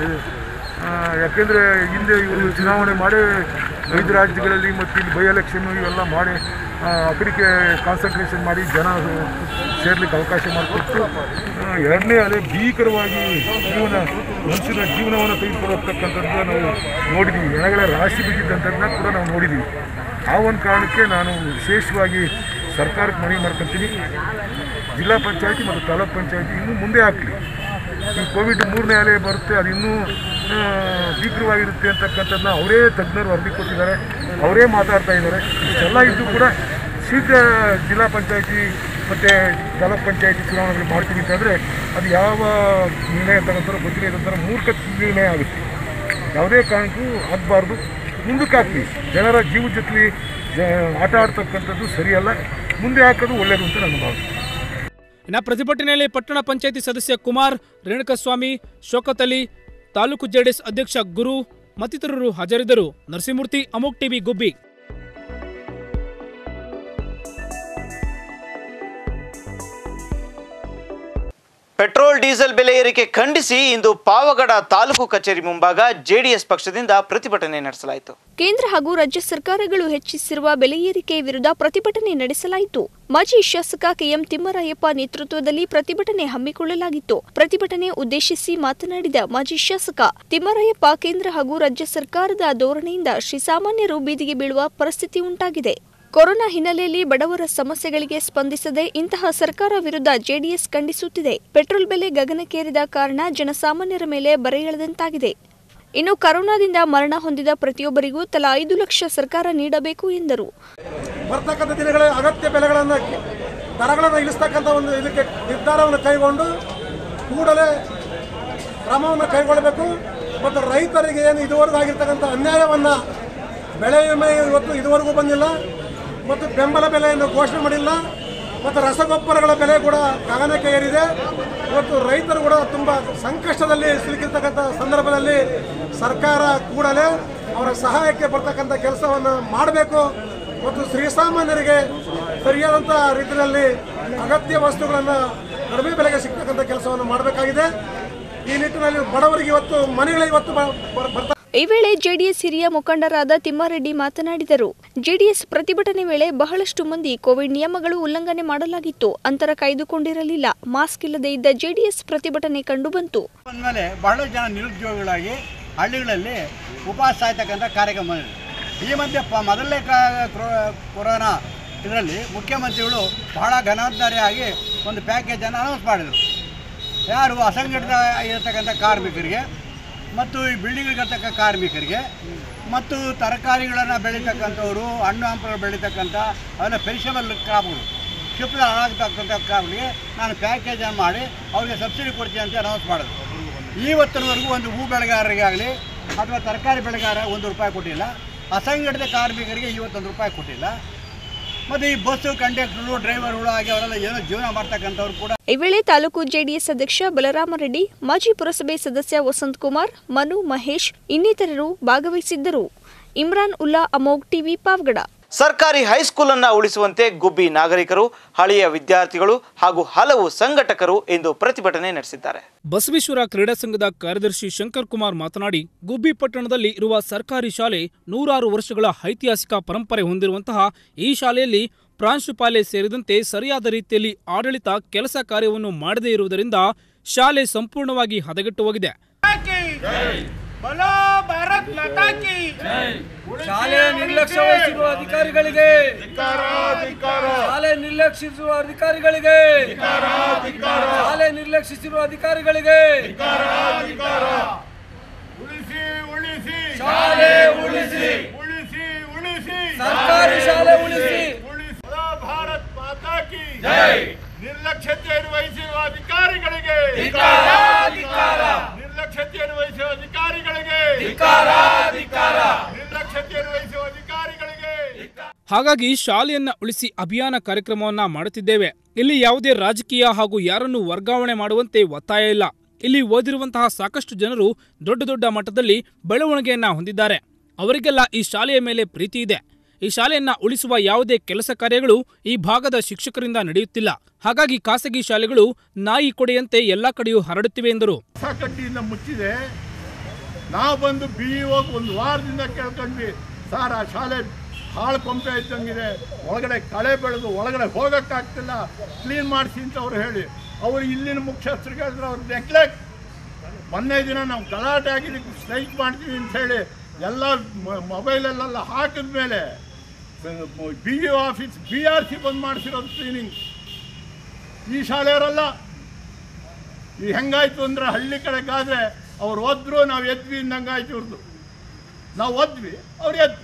ಆ, ಯಾಕೆಂದರೆ ಹಿಂದೆ ಇವರು ಚುನಾವಣೆ ಮಾಡಿ ಐದು ರಾಜ್ಯಗಳಲ್ಲಿ ಮತ್ತು ಇಲ್ಲಿ ಬೈ ಎಲೆಕ್ಷನ್ನು ಇವೆಲ್ಲ ಮಾಡಿ ಆ, ಆ ಕಡೆಗೆ ಕಾನ್ಸಂಟ್ರೇಷನ್ ಮಾಡಿ ಜನ ಸೇರ್ಲಿಕ್ಕೆ ಅವಕಾಶ ಮಾಡಿಕೊಟ್ಟು ಆ, ಎರಡನೇ ಅಲೆ ಭೀಕರವಾಗಿ ಜೀವನ ಮನುಷ್ಯನ ಜೀವನವನ್ನು ತೆಗೆದುಕೊಳ್ಳತಕ್ಕಂಥದ್ದು ನಾವು ನೋಡಿದ್ದೀವಿ ಹೆಣಗಳ ರಾಶಿ ಬಿದ್ದಿದ್ದಂಥದ್ದನ್ನ ಕೂಡ ನಾವು ನೋಡಿದ್ದೀವಿ ಆ ಒಂದು ಕಾರಣಕ್ಕೆ ನಾನು ವಿಶೇಷವಾಗಿ ಸರ್ಕಾರಕ್ಕೆ ಮನವಿ ಮಾಡ್ಕೊತೀನಿ ಜಿಲ್ಲಾ ಪಂಚಾಯತಿ ಮತ್ತು ತಾಲೂಕ್ ಪಂಚಾಯತಿ ಇನ್ನೂ ಮುಂದೆ ಹಾಕಲಿ ಈ ಕೋವಿಡ್ ಮೂರನೇ ಅಲೆ ಬರುತ್ತೆ ಅದು ಇನ್ನೂ ಆ, ಭೀಕರವಾಗಿರುತ್ತೆ ಅಂತಕ್ಕಂಥದ್ದನ್ನ ಅವರೇ ತಜ್ಞರು ವರದಿ ಕೊಟ್ಟಿದ್ದಾರೆ ಅವರೇ ಮಾತಾಡ್ತಾ ಇದ್ದಾರೆ ಇಷ್ಟೆಲ್ಲ ಇದ್ದು ಕೂಡ ಶೀಘ್ರ ಜಿಲ್ಲಾ ಪಂಚಾಯತಿ ಮತ್ತು ತಾಲೂಕ್ ಪಂಚಾಯತಿ ಚುನಾವಣೆಗಳು ಮಾಡ್ತೀವಿ ಅಂತಂದರೆ ಅದು ಯಾವ ನಿರ್ಣಯ ತಗೋತಾರೋ ಗೊತ್ತಿಲ್ಲ ಇದೊಂಥರ ಮೂರ್ಖ ನಿರ್ಣಯ ಆಗುತ್ತೆ ಯಾವುದೇ ಕಾರಣಕ್ಕೂ ಆಗಬಾರ್ದು ಮುಂದಕ್ಕೆ ಹಾಕಿ ಜನರ ಜೀವದ ಜೊತೆ ಆಟ ಆಡ್ತಕ್ಕಂಥದ್ದು ಸರಿಯಲ್ಲ ಮುಂದೆ ಹಾಕೋದು ಒಳ್ಳೆಯದು ಅಂತ ನನ್ನ ಭಾವನೆ ಇನ್ನು ಪ್ರತಿಭಟನೆಯಲ್ಲಿ ಪಟ್ಟಣ ಪಂಚಾಯಿತಿ ಸದಸ್ಯ ಕುಮಾರ್ ರೇಣುಕಸ್ವಾಮಿ ಶೋಕತ್ ಅಲಿ ತಾಲೂಕು ಜೆಡಿಎಸ್ ಅಧ್ಯಕ್ಷ ಗುರು ಮತ್ತಿತರರು ಹಾಜರಿದ್ದರು ನರಸಿಂಹಮೂರ್ತಿ ಅಮೋಕ್ ಟಿವಿ ಗುಬ್ಬಿ ಪೆಟ್ರೋಲ್ ಡೀಸೆಲ್ ಬೆಲೆ ಏರಿಕೆ ಖಂಡಿಸಿ ಇಂದು ಪಾವಗಡ ತಾಲೂಕು ಕಚೇರಿ ಮುಂಭಾಗ ಜೆಡಿಎಸ್ ಪಕ್ಷದಿಂದ ಪ್ರತಿಭಟನೆ ನಡೆಸಲಾಯಿತು ಕೇಂದ್ರ ಹಾಗೂ ರಾಜ್ಯ ಸರ್ಕಾರಗಳು ಹೆಚ್ಚಿಸಿರುವ ಬೆಲೆ ಏರಿಕೆ ವಿರುದ್ಧ ಪ್ರತಿಭಟನೆ ನಡೆಸಲಾಯಿತು ಮಾಜಿ ಶಾಸಕ ಕೆಎಂ ತಿಮ್ಮರಾಯಪ್ಪ ನೇತೃತ್ವದಲ್ಲಿ ಪ್ರತಿಭಟನೆ ಹಮ್ಮಿಕೊಳ್ಳಲಾಗಿತ್ತು ಪ್ರತಿಭಟನೆ ಉದ್ದೇಶಿಸಿ ಮಾತನಾಡಿದ ಮಾಜಿ ಶಾಸಕ ತಿಮ್ಮರಾಯಪ್ಪ ಕೇಂದ್ರ ಹಾಗೂ ರಾಜ್ಯ ಸರ್ಕಾರದ ಧೋರಣೆಯಿಂದ ಶ್ರೀಸಾಮಾನ್ಯರು ಬೀದಿಗೆ ಬೀಳುವ ಪರಿಸ್ಥಿತಿ ಉಂಟಾಗಿದೆ ಕೊರೋನಾ ಹಿನ್ನೆಲೆಯಲ್ಲಿ ಬಡವರ ಸಮಸ್ಯೆಗಳಿಗೆ ಸ್ಪಂದಿಸದೆ ಇಂತಹ ಸರ್ಕಾರ ವಿರುದ್ಧ ಜೆಡಿಎಸ್ ಖಂಡಿಸುತ್ತಿದೆ ಪೆಟ್ರೋಲ್ ಬೆಲೆ ಗಗನಕ್ಕೇರಿದ ಕಾರಣ ಜನಸಾಮಾನ್ಯರ ಮೇಲೆ ಬರೆ ಎಳೆದಂತಾಗಿದೆ ಇನ್ನು ಕರೋನಾದಿಂದ ಮರಣ ಹೊಂದಿದ ಪ್ರತಿಯೊಬ್ಬರಿಗೂ ತಲಾ ಐದು ಲಕ್ಷ ಸರ್ಕಾರ ನೀಡಬೇಕು ಎಂದರು ಬರ್ತಕ್ಕಂಥ ದಿನಗಳ ಅಗತ್ಯ ಬೆಲೆಗಳನ್ನು ದರಗಳನ್ನು ಇಳಿಸ್ತಕ್ಕಂಥ ಒಂದು ಇದಕ್ಕೆ ನಿರ್ಧಾರವನ್ನು ಕೈಗೊಂಡು ಕೂಡಲೇ ಕ್ರಮವನ್ನು ಕೈಗೊಳ್ಳಬೇಕು ಮತ್ತು ರೈತರಿಗೆ ಏನು ಇದುವರೆಗೂ ಆಗಿರ್ತಕ್ಕಂಥ ಅನ್ಯಾಯವನ್ನು ಬೆಳೆ ವಿಮೆ ಇವತ್ತು ಇದುವರೆಗೂ ಬಂದಿಲ್ಲ ಮತ್ತು ಬೆಂಬಲ ಬೆಲೆಯನ್ನು ಘೋಷಣೆ ಮಾಡಿಲ್ಲ ಮತ್ತು ರಸಗೊಬ್ಬರಗಳ ಬೆಲೆ ಕೂಡ ಗಗನಕ್ಕೆ ಏರಿದೆ ಇವತ್ತು ರೈತರು ಕೂಡ ತುಂಬ ಸಂಕಷ್ಟದಲ್ಲಿ ಸಿಲುಕಿರ್ತಕ್ಕಂಥ ಸಂದರ್ಭದಲ್ಲಿ ಸರ್ಕಾರ ಕೂಡಲೇ ಅವರ ಸಹಾಯಕ್ಕೆ ಬರ್ತಕ್ಕಂಥ ಕೆಲಸವನ್ನು ಮಾಡಬೇಕು ಮತ್ತು ಶ್ರೀಸಾಮಾನ್ಯರಿಗೆ ಸರಿಯಾದಂಥ ರೀತಿಯಲ್ಲಿ ಅಗತ್ಯ ವಸ್ತುಗಳನ್ನು ಕಡಿಮೆ ಬೆಲೆಗೆ ಸಿಗ್ತಕ್ಕಂಥ ಕೆಲಸವನ್ನು ಮಾಡಬೇಕಾಗಿದೆ ಈ ನಿಟ್ಟಿನಲ್ಲಿ ಬಡವರಿಗೆ ಇವತ್ತು ಮನೆಗಳಿಗೆ ಇವತ್ತು ಬ- ಬ- ಬರ್ತಾ ಈ ವೇಳೆ ಜೆಡಿಎಸ್ ಹಿರಿಯ ಮುಖಂಡರಾದ ತಿಮ್ಮಾರೆಡ್ಡಿ ಮಾತನಾಡಿದರು ಜೆಡಿಎಸ್ ಪ್ರತಿಭಟನೆ ವೇಳೆ ಬಹಳಷ್ಟು ಮಂದಿ ಕೋವಿಡ್ ನಿಯಮಗಳು ಉಲ್ಲಂಘನೆ ಮಾಡಲಾಗಿತ್ತು ಅಂತರ ಕಾಯ್ದುಕೊಂಡಿರಲಿಲ್ಲ ಮಾಸ್ಕ್ ಇಲ್ಲದೆ ಇದ್ದ ಜೆಡಿಎಸ್ ಪ್ರತಿಭಟನೆ ಕಂಡುಬಂತು ಬಂದಮೇಲೆ ಬಹಳ ಜನ ನಿರುದ್ಯೋಗಿಗಳಾಗಿ ಹಳ್ಳಿಗಳಲ್ಲಿ ಉಪವಾಸ ಸಾಯ್ತಕ್ಕಂಥ ಕಾರ್ಯಕ್ರಮ ಮಾಡಿದ್ರು. ಈ ಮಧ್ಯೆ ಪ ಮೊದಲನೇ ಕ- ಕ್ರೋ- ಕೊರೋನಾ ಇದರಲ್ಲಿ ಮುಖ್ಯಮಂತ್ರಿಗಳು ಬಹಳ ಘನೋದ್ಧಾರಿಯಾಗಿ ಒಂದು ಪ್ಯಾಕೇಜನ್ನು ಅನೌನ್ಸ್ ಮಾಡಿದರು ಯಾರು ಅಸಂಘಟಿತ ಇರತಕ್ಕಂಥ ಕಾರ್ಮಿಕರಿಗೆ ಮತ್ತು ಈ ಬಿಲ್ಡಿಂಗ್ಗಳಿರ್ತಕ್ಕ ಕಾರ್ಮಿಕರಿಗೆ ಮತ್ತು ತರಕಾರಿಗಳನ್ನು ಬೆಳೀತಕ್ಕಂಥವ್ರು ಹಣ್ಣು ಹಂಪಲು ಬೆಳೀತಕ್ಕಂಥ ಅವೆಲ್ಲ ಪೆರಿಷಬಲ್ ಕ್ರಾಪ್ಗಳು ಕ್ಷಿಪ್ರ ಹಾಳಾಗ್ತಕ್ಕಂಥ ಕ್ರಾಪ್ಗಳಿಗೆ ನಾನು ಪ್ಯಾಕೇಜನ್ನು ಮಾಡಿ ಅವ್ರಿಗೆ ಸಬ್ಸಿಡಿ ಕೊಡ್ತೀನಿ ಅಂತ ಅನೌನ್ಸ್ ಮಾಡಿದ್ರು ಇವತ್ತಿನವರೆಗೂ ಒಂದು ಹೂ ಬೆಳೆಗಾರರಿಗಾಗಲಿ ಅಥವಾ ತರಕಾರಿ ಬೆಳೆಗಾರ ಒಂದು ರೂಪಾಯಿ ಕೊಟ್ಟಿಲ್ಲ ಅಸಂಘಟಿತ ಕಾರ್ಮಿಕರಿಗೆ ಇವತ್ತೊಂದು ರೂಪಾಯಿ ಕೊಟ್ಟಿಲ್ಲ ಮತ್ತು ಈ ಬಸ್ಸು ಕಂಡಕ್ಟರ್ಗಳು ಡ್ರೈವರ್ಗಳು ಹಾಗೆ ಅವರೆಲ್ಲ ಏನೋ ಜೀವನ ಮಾಡ್ತಕ್ಕಂಥವ್ರು ಕೂಡ ಈ ವೇಳೆ ತಾಲೂಕು ಜೆಡಿಎಸ್ ಅಧ್ಯಕ್ಷ ಬಲರಾಮರೆಡ್ಡಿ ಮಾಜಿ ಪುರಸಭೆ ಸದಸ್ಯ ವಸಂತ್ ಕುಮಾರ್ ಮನು ಮಹೇಶ್ ಇನ್ನಿತರರು ಭಾಗವಹಿಸಿದ್ದರು ಇಮ್ರಾನ್ ಉಲ್ಲಾ ಅಮೋಗ್ ಟಿವಿ ಪಾವಗಡ ಸರ್ಕಾರಿ ಹೈಸ್ಕೂಲ್ ಅನ್ನ ಉಳಿಸುವಂತೆ ಗುಬ್ಬಿ ನಾಗರಿಕರು ಹಳೆಯ ವಿದ್ಯಾರ್ಥಿಗಳು ಹಾಗೂ ಹಲವು ಸಂಘಟಕರು ಇಂದು ಪ್ರತಿಭಟನೆ ನಡೆಸಿದ್ದಾರೆ ಬಸವೇಶ್ವರ ಕ್ರೀಡಾ ಸಂಘದ ಕಾರ್ಯದರ್ಶಿ ಶಂಕರ್ ಕುಮಾರ್ ಮಾತನಾಡಿ ಗುಬ್ಬಿ ಪಟ್ಟಣದಲ್ಲಿ ಇರುವ ಸರ್ಕಾರಿ ಶಾಲೆ ನೂರಾರು ವರ್ಷಗಳ ಐತಿಹಾಸಿಕ ಪರಂಪರೆ ಹೊಂದಿರುವಂತಹ ಈ ಶಾಲೆಯಲ್ಲಿ ಪ್ರಾಂಶುಪಾಲೆ ಸೇರಿದಂತೆ ಸರಿಯಾದ ರೀತಿಯಲ್ಲಿ ಆಡಳಿತ ಕೆಲಸ ಕಾರ್ಯವನ್ನು ಮಾಡದೇ ಇರುವುದರಿಂದ ಶಾಲೆ ಸಂಪೂರ್ಣವಾಗಿ ಹದಗೆಟ್ಟು ಹೋಗಿದೆ ಶಾಲೆ ನಿರ್ಲಕ್ಷ್ಯ ವಹಿಸಿರುವ ಅಧಿಕಾರಿಗಳಿಗೆ ಶಾಲೆ ನಿರ್ಲಕ್ಷಿಸುವ ಅಧಿಕಾರಿಗಳಿಗೆ ಶಾಲೆ ನಿರ್ಲಕ್ಷಿಸಿರುವ ಅಧಿಕಾರಿಗಳಿಗೆ ಶಾಲೆ ಉಳಿಸಿ ಸರ್ಕಾರಿ ಶಾಲೆ ಉಳಿಸಿ ಭಾರತ್ ಮಾತಾ ಕಿ ನಿರ್ಲಕ್ಷ್ಯತೆಯನ್ನು ವಹಿಸಿರುವ ಅಧಿಕಾರಿಗಳಿಗೆ ನಿರ್ಲಕ್ಷ್ಯತೆಯನ್ನು ವಹಿಸುವ ಅಧಿಕಾರಿಗಳಿಗೆ ನಿರ್ಲಕ್ಷ್ಯತೆಯನ್ನು ವಹಿಸುವ ಅಧಿಕಾರಿಗಳಿಗೆ ಹಾಗಾಗಿ ಶಾಲೆಯನ್ನ ಉಳಿಸಿ ಅಭಿಯಾನ ಕಾರ್ಯಕ್ರಮವನ್ನ ಮಾಡುತ್ತಿದ್ದೇವೆ ಇಲ್ಲಿ ಯಾವುದೇ ರಾಜಕೀಯ ಹಾಗೂ ಯಾರನ್ನು ವರ್ಗಾವಣೆ ಮಾಡುವಂತೆ ಒತ್ತಾಯ ಇಲ್ಲ ಇಲ್ಲಿ ಓದಿರುವಂತಹ ಸಾಕಷ್ಟು ಜನರು ದೊಡ್ಡ ದೊಡ್ಡ ಮಟ್ಟದಲ್ಲಿ ಬೆಳವಣಿಗೆಯನ್ನ ಹೊಂದಿದ್ದಾರೆ ಅವರಿಗೆಲ್ಲ ಈ ಶಾಲೆಯ ಮೇಲೆ ಪ್ರೀತಿ ಇದೆ ಈ ಶಾಲೆಯನ್ನ ಉಳಿಸುವ ಯಾವುದೇ ಕೆಲಸ ಕಾರ್ಯಗಳು ಈ ಭಾಗದ ಶಿಕ್ಷಕರಿಂದ ನಡೆಯುತ್ತಿಲ್ಲ ಹಾಗಾಗಿ ಖಾಸಗಿ ಶಾಲೆಗಳು ನಾಯಿ ಕೊಡೆಯಂತೆ ಎಲ್ಲಾ ಕಡೆಯೂ ಹರಡುತ್ತಿವೆ ಎಂದರು ಹೊಸ ಕಡ್ಡಿಯಿಂದ ಮುಚ್ಚಿದೆ ನಾವು ಬಂದು ಬಿ ಹೋಗಿ ಒಂದು ವಾರದಿಂದ ಕೇಳ್ಕೊಂಡ್ವಿ ಸರ್ ಆ ಶಾಲೆ ಹಾಳು ಕೊಂಪೆ ಇದ್ದಂಗಿದೆ ಒಳಗಡೆ ಕಳೆ ಬೆಳೆದು ಒಳಗಡೆ ಹೋಗೋಕ್ಕಾಗ್ತಿಲ್ಲ ಕ್ಲೀನ್ ಮಾಡಿಸಿ ಅಂತ ಅವ್ರು ಹೇಳಿ ಅವರು ಇಲ್ಲಿನ ಮುಖ್ಯಸ್ಥರಿಗೆ ಹೇಳಿದ್ರು ಅವ್ರು ನೆಗ್ಲೆಕ್ಟ್ ಮೊನ್ನೆ ದಿನ ನಾವು ಗಲಾಟೆ ಆಗಿದ್ದಕ್ಕೆ ಸ್ಟ್ರೈಕ್ ಮಾಡ್ತೀವಿ ಅಂತ ಹೇಳಿ ಎಲ್ಲ ಮೊಬೈಲಲ್ಲೆಲ್ಲ ಹಾಕಿದ ಮೇಲೆ B D office B R C ಬಂದು ಮಾಡಿಸಿರೋದು ಕ್ಲೀನಿಂಗ್ ಈ ಶಾಲೆಯವರಲ್ಲ ಈ ಹೆಂಗಾಯ್ತು ಅಂದ್ರೆ ಹಳ್ಳಿ ಕಡೆಗಾದ್ರೆ ಅವ್ರು ಓದ್ರು ನಾವು ಎದ್ವಿ ಅಂದಂಗಾಯ್ತು ಇವ್ರದ್ದು ನಾವು ಓದ್ವಿ ಅವ್ರು ಎದ್ವಿ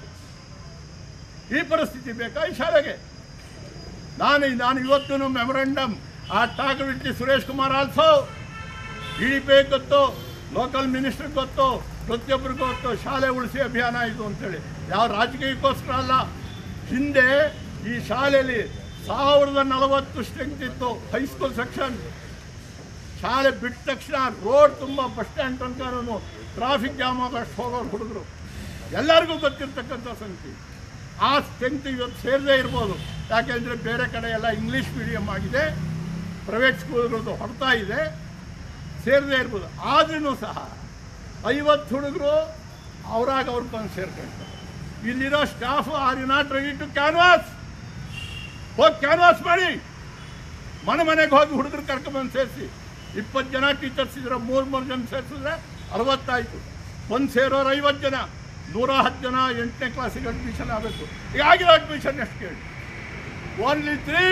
ಈ ಪರಿಸ್ಥಿತಿ ಬೇಕಾ ಈ ಶಾಲೆಗೆ ನಾನು ನಾನು ಇವತ್ತು ಮೆಮೊರಂಡಮ್ ಆ talk with Suresh Kumar also D D P ಗೊತ್ತು ಲೋಕಲ್ ಮಿನಿಸ್ಟರ್ ಗೊತ್ತು ಪ್ರತಿಯೊಬ್ಬರಿಗೂ ಗೊತ್ತು ಶಾಲೆ ಉಳಿಸಿ ಅಭಿಯಾನ ಇದು ಅಂತೇಳಿ ಯಾವ ರಾಜಕೀಯಕ್ಕೋಸ್ಕರ ಅಲ್ಲ ಹಿಂದೆ ಈ ಶಾಲೆಯಲ್ಲಿ ಸಾವಿರದ ನಲವತ್ತು ಸ್ಟ್ರೆಂತ್ ಇತ್ತು ಹೈಸ್ಕೂಲ್ ಸೆಕ್ಷನ್ ಶಾಲೆ ಬಿಟ್ಟ ತಕ್ಷಣ ರೋಡ್ ತುಂಬ ಬಸ್ ಸ್ಟ್ಯಾಂಡ್ ತನಕ ಟ್ರಾಫಿಕ್ ಜಾಮ್ ಆಗೋಷ್ಟು ಹೋಗೋರು ಹುಡುಗರು ಎಲ್ಲರಿಗೂ ಗೊತ್ತಿರ್ತಕ್ಕಂಥ ಸಂಗತಿ ಆ ಸ್ಟ್ರೆಂತ್ ಇವತ್ತು ಸೇರದೇ ಇರ್ಬೋದು ಯಾಕೆಂದರೆ ಬೇರೆ ಕಡೆ ಎಲ್ಲ ಇಂಗ್ಲೀಷ್ ಮೀಡಿಯಮ್ ಆಗಿದೆ ಪ್ರೈವೇಟ್ ಸ್ಕೂಲ್ಗಳದ್ದು ಹೊಡ್ತಾ ಇದೆ ಸೇರದೇ ಇರ್ಬೋದು ಆದ್ರೂ ಸಹ ಐವತ್ತು ಹುಡುಗರು ಅವರಾಗ ಅವ್ರು ಬಂದು ಸೇರ್ಕೊಳ್ತಾರೆ ಇಲ್ಲಿರೋ staff are you not ready to canvas ಹೋಗಿ ಕ್ಯಾನ್ವಾಸ್ ಮಾಡಿ ಮನೆ ಮನೆಗೆ ಹೋಗಿ ಹುಡುಗರು ಕರ್ಕೊಂಬಂದು ಸೇರಿಸಿ ಇಪ್ಪತ್ತು ಜನ ಟೀಚರ್ಸ್ ಇದ್ರೆ ಮೂರು ಮೂರು ಜನ ಸೇರಿಸಿದ್ರೆ ಅರವತ್ತಾಯಿತು ಒಂದು ಸೇರೋರು ಐವತ್ತು ಜನ ನೂರ ಹತ್ತು ಜನ ಎಂಟನೇ ಕ್ಲಾಸಿಗೆ ಅಡ್ಮಿಷನ್ ಆಗಬೇಕು ಈಗ ಆಗಿರೋ ಅಡ್ಮಿಷನ್ ಎಷ್ಟು ಕೇಳಿ ಓನ್ಲಿ ತ್ರೀ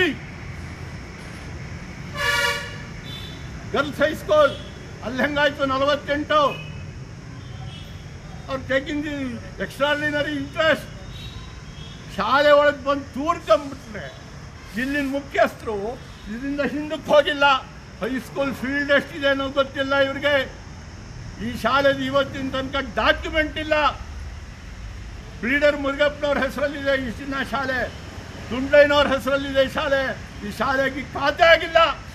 ಗರ್ಲ್ಸ್ ಹೈಸ್ಕೂಲ್ ಅಲ್ಲಿ ಹೆಂಗಾಯ್ತು ನಲವತ್ತೆಂಟು ಅವ್ರು ಟೇಕಿಂಗ್ ದಿ ಎಕ್ಸ್ಟ್ರಾರ್ಡಿನರಿ ಇಂಟ್ರೆಸ್ಟ್ ಶಾಲೆ ಒಳಗೆ ಬಂದು ತೂರ್ಕೊಂಬಿಟ್ರೆ ಇಲ್ಲಿನ ಮುಖ್ಯಸ್ಥರು ಇದರಿಂದ ಹಿಂದಕ್ಕೆ ಹೋಗಿಲ್ಲ ಹೈಸ್ಕೂಲ್ ಫೀಲ್ಡ್ ಎಷ್ಟಿದೆ ಅನ್ನೋದು ಗೊತ್ತಿಲ್ಲ ಇವ್ರಿಗೆ ಈ ಶಾಲೆದು ಇವತ್ತಿನ ತನಕ ಡಾಕ್ಯುಮೆಂಟ್ ಇಲ್ಲ ಬ್ರೀಡರ್ ಮುರುಗಪ್ಪನವ್ರ ಹೆಸರಲ್ಲಿದೆ ಇಷ್ಟಿನ ಶಾಲೆ ದುಂಡಯ್ಯನವ್ರ ಹೆಸರಲ್ಲಿದೆ ಈ ಶಾಲೆ ಈ ಶಾಲೆಗೆ ಖಾತೆ ಆಗಿಲ್ಲ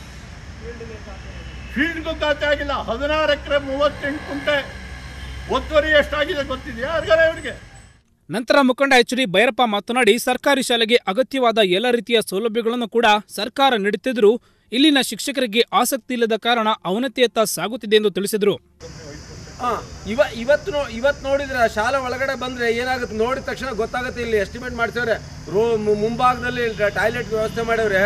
ಫೀಲ್ಡ್ಗೂ ಖಾತೆ ಆಗಿಲ್ಲ ಹದಿನಾರು ಎಕರೆ ಮೂವತ್ತೆಂಟು ಕುಂಟೆ ಒತ್ತುವರಿ ಎಷ್ಟಾಗಿದೆ ಗೊತ್ತಿದೆಯಾ ಯಾರಿಗಾರ ಇವರಿಗೆ ನಂತರ ಮುಖಂಡ ಎಚ್ ಡಿ ಭೈರಪ್ಪ ಮಾತನಾಡಿ ಸರ್ಕಾರಿ ಶಾಲೆಗೆ ಅಗತ್ಯವಾದ ಎಲ್ಲ ರೀತಿಯ ಸೌಲಭ್ಯಗಳನ್ನು ಕೂಡ ಸರ್ಕಾರ ನೀಡುತ್ತಿದ್ದರೂ ಇಲ್ಲಿನ ಶಿಕ್ಷಕರಿಗೆ ಆಸಕ್ತಿ ಇಲ್ಲದ ಕಾರಣ ಅವನತಿಯತ್ತ ಸಾಗುತ್ತಿದೆ ಎಂದು ತಿಳಿಸಿದರು ಹಾ ಇವ ಇವತ್ತು ನೋ ಇವತ್ತು ನೋಡಿದ್ರೆ ಆ ಶಾಲೆ ಒಳಗಡೆ ಬಂದ್ರೆ ಏನಾಗುತ್ತೆ ನೋಡಿದ ತಕ್ಷಣ ಗೊತ್ತಾಗುತ್ತೆ ಇಲ್ಲಿ ಎಸ್ಟಿಮೇಟ್ ಮಾಡ್ಸವ್ರೆ ರೋ ಮು- ಮುಂಭಾಗದಲ್ಲಿ ಟಾಯ್ಲೆಟ್ ವ್ಯವಸ್ಥೆ ಮಾಡವ್ರೆ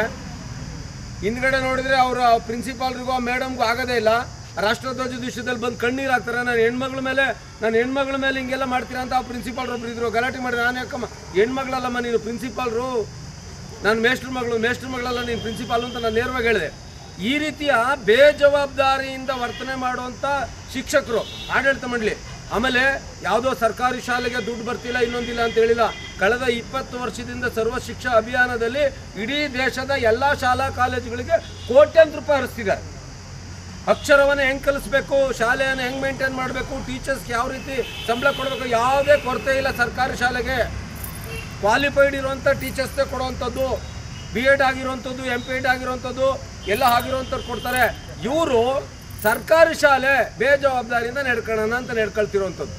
ಹಿಂದ್ಗಡೆ ನೋಡಿದ್ರೆ ಅವರ ಪ್ರಿನ್ಸಿಪಾಲ್ರಿಗೂ ಮೇಡಮ್ಗೂ ಆಗೋದೇ ಇಲ್ಲ ರಾಷ್ಟ್ರಧ್ವಜ ದಿವಸದಲ್ಲಿ ಬಂದು ಕಣ್ಣೀರು ಹಾಕ್ತಾರೆ ನಾನು ಹೆಣ್ಮಗಳ ಮೇಲೆ ನಾನು ಹೆಣ್ಮಗಳ ಮೇಲೆ ಹಿಂಗೆಲ್ಲ ಮಾಡ್ತೀರಾ ಅಂತ ಆ ಪ್ರಿನ್ಸಿಪಾಲ್ ಒಬ್ರು ಇದ್ರು ಗಲಾಟೆ ಮಾಡಿ ನಾನು ಯಾಕಮ್ಮ ಹೆಣ್ಮಗಳಲ್ಲಮ್ಮ ನೀನು ಪ್ರಿನ್ಸಿಪಾಲ್ರು ನಾನು ಮೇಷ್ಟ್ರ ಮಗಳು ಮೇಷ್ಟ್ರ ಮಗಳಲ್ಲ ನೀನು ಪ್ರಿನ್ಸಿಪಾಲ್ ಅಂತ ನಾನು ನೇರವಾಗಿ ಹೇಳಿದೆ ಈ ರೀತಿಯ ಬೇಜವಾಬ್ದಾರಿಯಿಂದ ವರ್ತನೆ ಮಾಡುವಂಥ ಶಿಕ್ಷಕರು ಆಡಳಿತ ಮಂಡಳಿ ಆಮೇಲೆ ಯಾವುದೋ ಸರ್ಕಾರಿ ಶಾಲೆಗೆ ದುಡ್ಡು ಬರ್ತಿಲ್ಲ ಇನ್ನೊಂದಿಲ್ಲ ಅಂತ ಹೇಳಿಲ್ಲ ಕಳೆದ ಇಪ್ಪತ್ತು ವರ್ಷದಿಂದ ಸರ್ವ ಶಿಕ್ಷಾ ಅಭಿಯಾನದಲ್ಲಿ ಇಡೀ ದೇಶದ ಎಲ್ಲ ಶಾಲಾ ಕಾಲೇಜುಗಳಿಗೆ ಕೋಟ್ಯಾಂತರ ರೂಪಾಯಿ ಹರಿಸ್ತಿದ್ದಾರೆ ಅಕ್ಷರವನ್ನು ಹೆಂಗೆ ಕಲಿಸ್ಬೇಕು ಶಾಲೆಯನ್ನು ಹೆಂಗೆ ಮೇಂಟೈನ್ ಮಾಡಬೇಕು ಟೀಚರ್ಸ್ಗೆ ಯಾವ ರೀತಿ ಸಂಬಳ ಕೊಡಬೇಕು ಯಾವುದೇ ಕೊರತೆ ಇಲ್ಲ ಸರ್ಕಾರಿ ಶಾಲೆಗೆ ಕ್ವಾಲಿಫೈಡ್ ಇರುವಂಥ ಟೀಚರ್ಸ್ನೇ ಕೊಡುವಂಥದ್ದು ಬಿ ಎಡ್ ಆಗಿರುವಂಥದ್ದು ಎಂ ಪಿ ಎಡ್ ಆಗಿರುವಂಥದ್ದು ಎಲ್ಲ ಆಗಿರುವಂಥವ್ರು ಕೊಡ್ತಾರೆ ಇವರು ಸರ್ಕಾರಿ ಶಾಲೆ ಬೇಜವಾಬ್ದಾರಿಯಿಂದ ನಡ್ಕೊಳ್ಳೋಣ ಅಂತ ನಡ್ಕೊಳ್ತಿರುವಂಥದ್ದು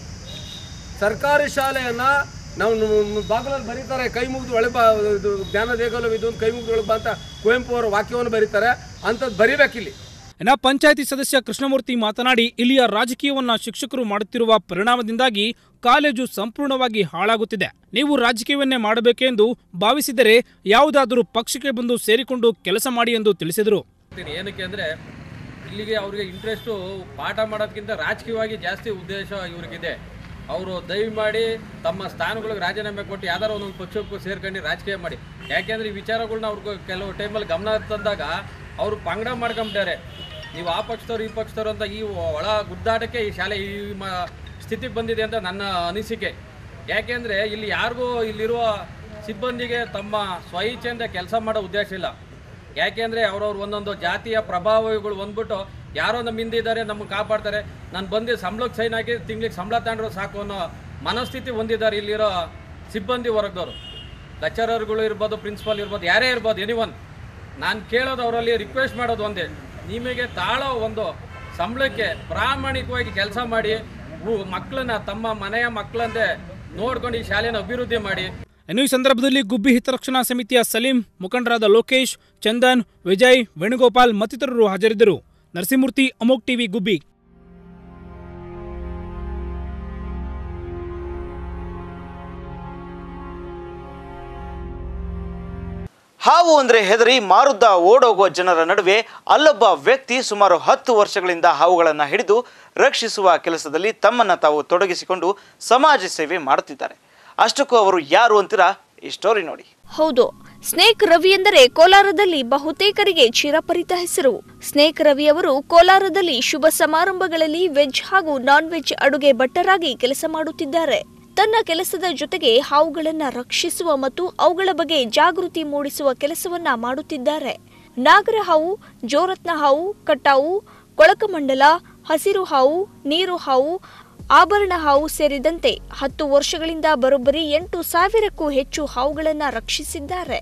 ಸರ್ಕಾರಿ ಶಾಲೆಯನ್ನು ನಾವು ನು- ಬಾಗಿಲಲ್ಲಿ ಬರೀತಾರೆ ಕೈ ಮುಗಿದು ಒಳಗೆ ಬಾ ಇದು ಜ್ಞಾನ ದೇಗುಲವಿದು ಇದು ಕೈ ಮುಗಿದು ಒಳಗೆ ಬಾ ಅಂತ ಕುವೆಂಪು ಅವರ ವಾಕ್ಯವನ್ನು ಬರೀತಾರೆ ಅಂಥದ್ದು ಬರಿಬೇಕಿಲ್ಲಿ ಇನ್ನ ಪಂಚಾಯತಿ ಸದಸ್ಯ ಕೃಷ್ಣಮೂರ್ತಿ ಮಾತನಾಡಿ ಇಲ್ಲಿಯ ರಾಜಕೀಯವನ್ನ ಶಿಕ್ಷಕರು ಮಾಡುತ್ತಿರುವ ಪರಿಣಾಮದಿಂದಾಗಿ ಕಾಲೇಜು ಸಂಪೂರ್ಣವಾಗಿ ಹಾಳಾಗುತ್ತಿದೆ ನೀವು ರಾಜಕೀಯವನ್ನೇ ಮಾಡಬೇಕೆಂದು ಭಾವಿಸಿದರೆ ಯಾವುದಾದರೂ ಪಕ್ಷಕ್ಕೆ ಬಂದು ಸೇರಿಕೊಂಡು ಕೆಲಸ ಮಾಡಿ ಎಂದು ತಿಳಿಸಿದರು ಹೇಳ್ತೀನಿ. ಏನಕ್ಕೆ ಅಂದರೆ ಇಲ್ಲಿಗೆ ಅವ್ರಿಗೆ ಇಂಟ್ರೆಸ್ಟು ಪಾಠ ಮಾಡೋದಕ್ಕಿಂತ ರಾಜಕೀಯವಾಗಿ ಜಾಸ್ತಿ ಉದ್ದೇಶ ಇವ್ರಿಗಿದೆ ಅವರು ದಯಮಾಡಿ ತಮ್ಮ ಸ್ಥಾನಗಳಿಗೆ ರಾಜೀನಾಮೆ ಕೊಟ್ಟು ಯಾವ್ದಾರು ಒಂದೊಂದು ಪಕ್ಷಕ್ಕೂ ಸೇರ್ಕೊಂಡು ರಾಜಕೀಯ ಮಾಡಿ ಯಾಕೆಂದ್ರೆ ಈ ವಿಚಾರಗಳನ್ನ ಅವ್ರಿಗೆ ಕೆಲವು ಟೈಮಲ್ಲಿ ಗಮನ ತಂದಾಗ ಅವರು ಪಂಗಡ ಮಾಡ್ಕೊಂಬಿಟ್ಟಾರೆ ನೀವು ಆ ಪಕ್ಷದವ್ರು ಈ ಪಕ್ಷದವ್ರು ಅಂತ ಈ ಒಳ ಗುದ್ದಾಟಕ್ಕೆ ಈ ಶಾಲೆ ಈ ಮ ಸ್ಥಿತಿಗೆ ಬಂದಿದೆ ಅಂತ ನನ್ನ ಅನಿಸಿಕೆ ಯಾಕೆಂದರೆ ಇಲ್ಲಿ ಯಾರಿಗೂ ಇಲ್ಲಿರುವ ಸಿಬ್ಬಂದಿಗೆ ತಮ್ಮ ಸ್ವಇಚ್ಛೆಯಿಂದ ಕೆಲಸ ಮಾಡೋ ಉದ್ದೇಶ ಇಲ್ಲ ಯಾಕೆಂದರೆ ಅವ್ರವ್ರು ಒಂದೊಂದು ಜಾತಿಯ ಪ್ರಭಾವಗಳು ಬಂದ್ಬಿಟ್ಟು ಯಾರೋ ನಮ್ಮ ಹಿಂದೆ ಇದ್ದಾರೆ ನಮಗೆ ಕಾಪಾಡ್ತಾರೆ ನಾನು ಬಂದು ಸಂಬಳಕ್ಕೆ ಸೈನ್ ಹಾಕಿ ತಿಂಗಳಿಗೆ ಸಂಬಳ ತಗೊಂಡ್ರು ಸಾಕು ಅನ್ನೋ ಮನಸ್ಥಿತಿ ಹೊಂದಿದ್ದಾರೆ ಇಲ್ಲಿರೋ ಸಿಬ್ಬಂದಿ ವರ್ಗದವರು ಲೆಕ್ಚರರ್ಗಳು ಇರ್ಬೋದು ಪ್ರಿನ್ಸಿಪಾಲ್ ಇರ್ಬೋದು ಯಾರೇ ಇರ್ಬೋದು ಎನಿ ಒನ್ ನಾನು ಕೇಳೋದು ಅವರಲ್ಲಿ ರಿಕ್ವೆಸ್ಟ್ ಮಾಡೋದು ಒಂದೇ ನಿಮಗೆ ತಾಳೋ ಒಂದು ಸಂಬಳಕ್ಕೆ ಪ್ರಾಮಾಣಿಕವಾಗಿ ಕೆಲಸ ಮಾಡಿ ಉ- ಮಕ್ಕಳನ್ನ ತಮ್ಮ ಮನೆಯ ಮಕ್ಕಳಂತೆ ನೋಡ್ಕೊಂಡು ಈ ಶಾಲೆನ ಅಭಿವೃದ್ಧಿ ಮಾಡಿ ಇನ್ನು ಈ ಸಂದರ್ಭದಲ್ಲಿ ಗುಬ್ಬಿ ಹಿತರಕ್ಷಣಾ ಸಮಿತಿಯ ಸಲೀಂ ಮುಖಂಡರಾದ ಲೋಕೇಶ್ ಚಂದನ್ ವಿಜಯ್ ವೇಣುಗೋಪಾಲ್ ಮತ್ತಿತರರು ಹಾಜರಿದ್ದರು ನರಸಿಂಹಮೂರ್ತಿ ಅಮೋಕ್ ಟಿವಿ ಗುಬ್ಬಿ ಹಾವು ಅಂದ್ರೆ ಹೆದರಿ ಮಾರುದ್ದ ಓಡೋಗುವ ಜನರ ನಡುವೆ ಅಲ್ಲೊಬ್ಬ ವ್ಯಕ್ತಿ ಸುಮಾರು ಹತ್ತು ವರ್ಷಗಳಿಂದ ಹಾವುಗಳನ್ನು ಹಿಡಿದು ರಕ್ಷಿಸುವ ಕೆಲಸದಲ್ಲಿ ತಮ್ಮನ್ನು ತಾವು ತೊಡಗಿಸಿಕೊಂಡು ಸಮಾಜ ಸೇವೆ ಮಾಡುತ್ತಿದ್ದಾರೆ ಅಷ್ಟಕ್ಕೂ ಅವರು ಯಾರು ಅಂತೀರಾ ಈ ಸ್ಟೋರಿ ನೋಡಿ ಹೌದು ಸ್ನೇಕ್ ರವಿ ಎಂದರೆ ಕೋಲಾರದಲ್ಲಿ ಬಹುತೇಕರಿಗೆ ಚಿರಪರಿತ ಹೆಸರು ಸ್ನೇಕ್ ರವಿ ಅವರು ಕೋಲಾರದಲ್ಲಿ ಶುಭ ಸಮಾರಂಭಗಳಲ್ಲಿ ವೆಜ್ ಹಾಗೂ ನಾನ್ ವೆಜ್ ಅಡುಗೆ ಭಟ್ಟರಾಗಿ ಕೆಲಸ ಮಾಡುತ್ತಿದ್ದಾರೆ ತನ್ನ ಕೆಲಸದ ಜೊತೆಗೆ ಹಾವುಗಳನ್ನ ರಕ್ಷಿಸುವ ಮತ್ತು ಅವುಗಳ ಬಗ್ಗೆ ಜಾಗೃತಿ ಮೂಡಿಸುವ ಕೆಲಸವನ್ನ ಮಾಡುತ್ತಿದ್ದಾರೆ ನಾಗರ ಹಾವು ಜೋರತ್ನ ಹಾವು ಕಟ್ಟಾವು ಕೊಳಕಮಂಡಲ ಹಸಿರು ಹಾವು ನೀರು ಹಾವು ಆಭರಣ ಹಾವು ಸೇರಿದಂತೆ ಹತ್ತು ವರ್ಷಗಳಿಂದ ಬರೋಬ್ಬರಿ ಎಂಟು ಸಾವಿರಕ್ಕೂ ಹೆಚ್ಚು ಹಾವುಗಳನ್ನ ರಕ್ಷಿಸಿದ್ದಾರೆ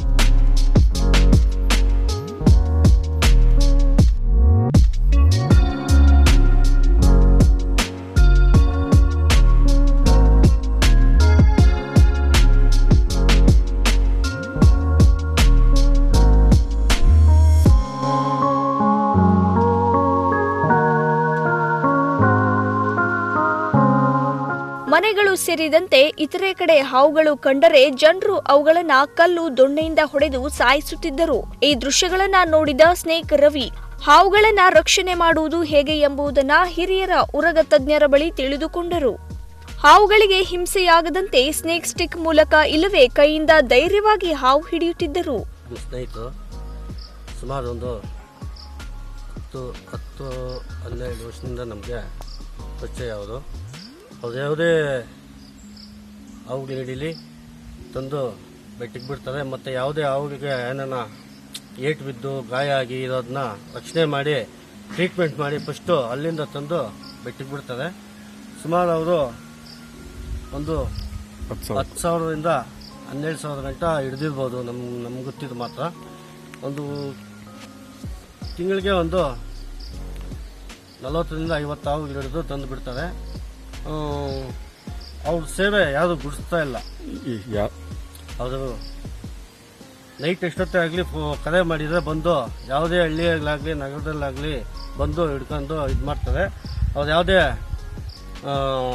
ಮನೆಗಳು ಸೇರಿದಂತೆ ಇತರೆ ಕಡೆ ಹಾವುಗಳು ಕಂಡರೆ ಜನರು ಅವುಗಳನ್ನ ಕಲ್ಲು ದೊಣ್ಣೆಯಿಂದ ಹೊಡೆದು ಸಾಯಿಸುತ್ತಿದ್ದರು ಈ ದೃಶ್ಯಗಳನ್ನ ನೋಡಿದ ಸ್ನೇಕ್ ರವಿ ಹಾವುಗಳನ್ನ ರಕ್ಷಣೆ ಮಾಡುವುದು ಹೇಗೆ ಎಂಬುದನ್ನ ಹಿರಿಯರ ಉರಗ ತಜ್ಞರ ಬಳಿ ತಿಳಿದುಕೊಂಡರು ಹಾವುಗಳಿಗೆ ಹಿಂಸೆಯಾಗದಂತೆ ಸ್ನೇಕ್ ಸ್ಟಿಕ್ ಮೂಲಕ ಇಲ್ಲವೇ ಕೈಯಿಂದ ಧೈರ್ಯವಾಗಿ ಹಾವು ಹಿಡಿಯುತ್ತಿದ್ದರು ನಮ್ಮ ಸ್ನೇಹಿತರು ಸುಮಾರು ಒಂದು ಹತ್ತು ಹತ್ತು ಹನ್ನೆರಡು ವರ್ಷದಿಂದ ನಮಗೆ ಪರಿಚಯ ಅವರು ಅವ್ರು ಯಾವುದೇ ಹಾವುಗಳು ಹಿಡೀಲಿ ತಂದು ಬೆಟ್ಟಿಗೆ ಬಿಡ್ತಾರೆ ಮತ್ತು ಯಾವುದೇ ಹಾವುಗಳಿಗೆ ಏನಾನ ಏಟು ಬಿದ್ದು ಗಾಯ ಆಗಿ ಇರೋದನ್ನ ರಕ್ಷಣೆ ಮಾಡಿ ಟ್ರೀಟ್ಮೆಂಟ್ ಮಾಡಿ ಫಸ್ಟು ಅಲ್ಲಿಂದ ತಂದು ಬೆಟ್ಟಿಗೆ ಬಿಡ್ತಾರೆ ಸುಮಾರು ಅವರು ಒಂದು ಹತ್ತು ಸಾವಿರದಿಂದ ಹನ್ನೆರಡು ಸಾವಿರ ಗಂಟ ಹಿಡ್ದಿರ್ಬೋದು ನಮ್ ನಮ್ಗೆ ಗೊತ್ತಿದ್ದು ಮಾತ್ರ ಒಂದು ತಿಂಗಳಿಗೆ ಒಂದು ನಲವತ್ತರಿಂದ ಐವತ್ತು ಹಾವು ಹಿಡಿದು ತಂದು ಬಿಡ್ತಾರೆ ಅವ್ರ ಸೇವೆ ಯಾವುದು ಗುಡಿಸ್ತಾ ಇಲ್ಲ ಅದು ನೈಟ್ ಎಷ್ಟೊತ್ತೇ ಆಗಲಿ ಕರೆ ಮಾಡಿದರೆ ಬಂದು ಯಾವುದೇ ಹಳ್ಳಿಯಲ್ಲಾಗಲಿ ನಗರದಲ್ಲಾಗಲಿ ಬಂದು ಹಿಡ್ಕೊಂಡು ಇದು ಮಾಡ್ತಾರೆ ಅವ್ರು ಯಾವುದೇ ಆ,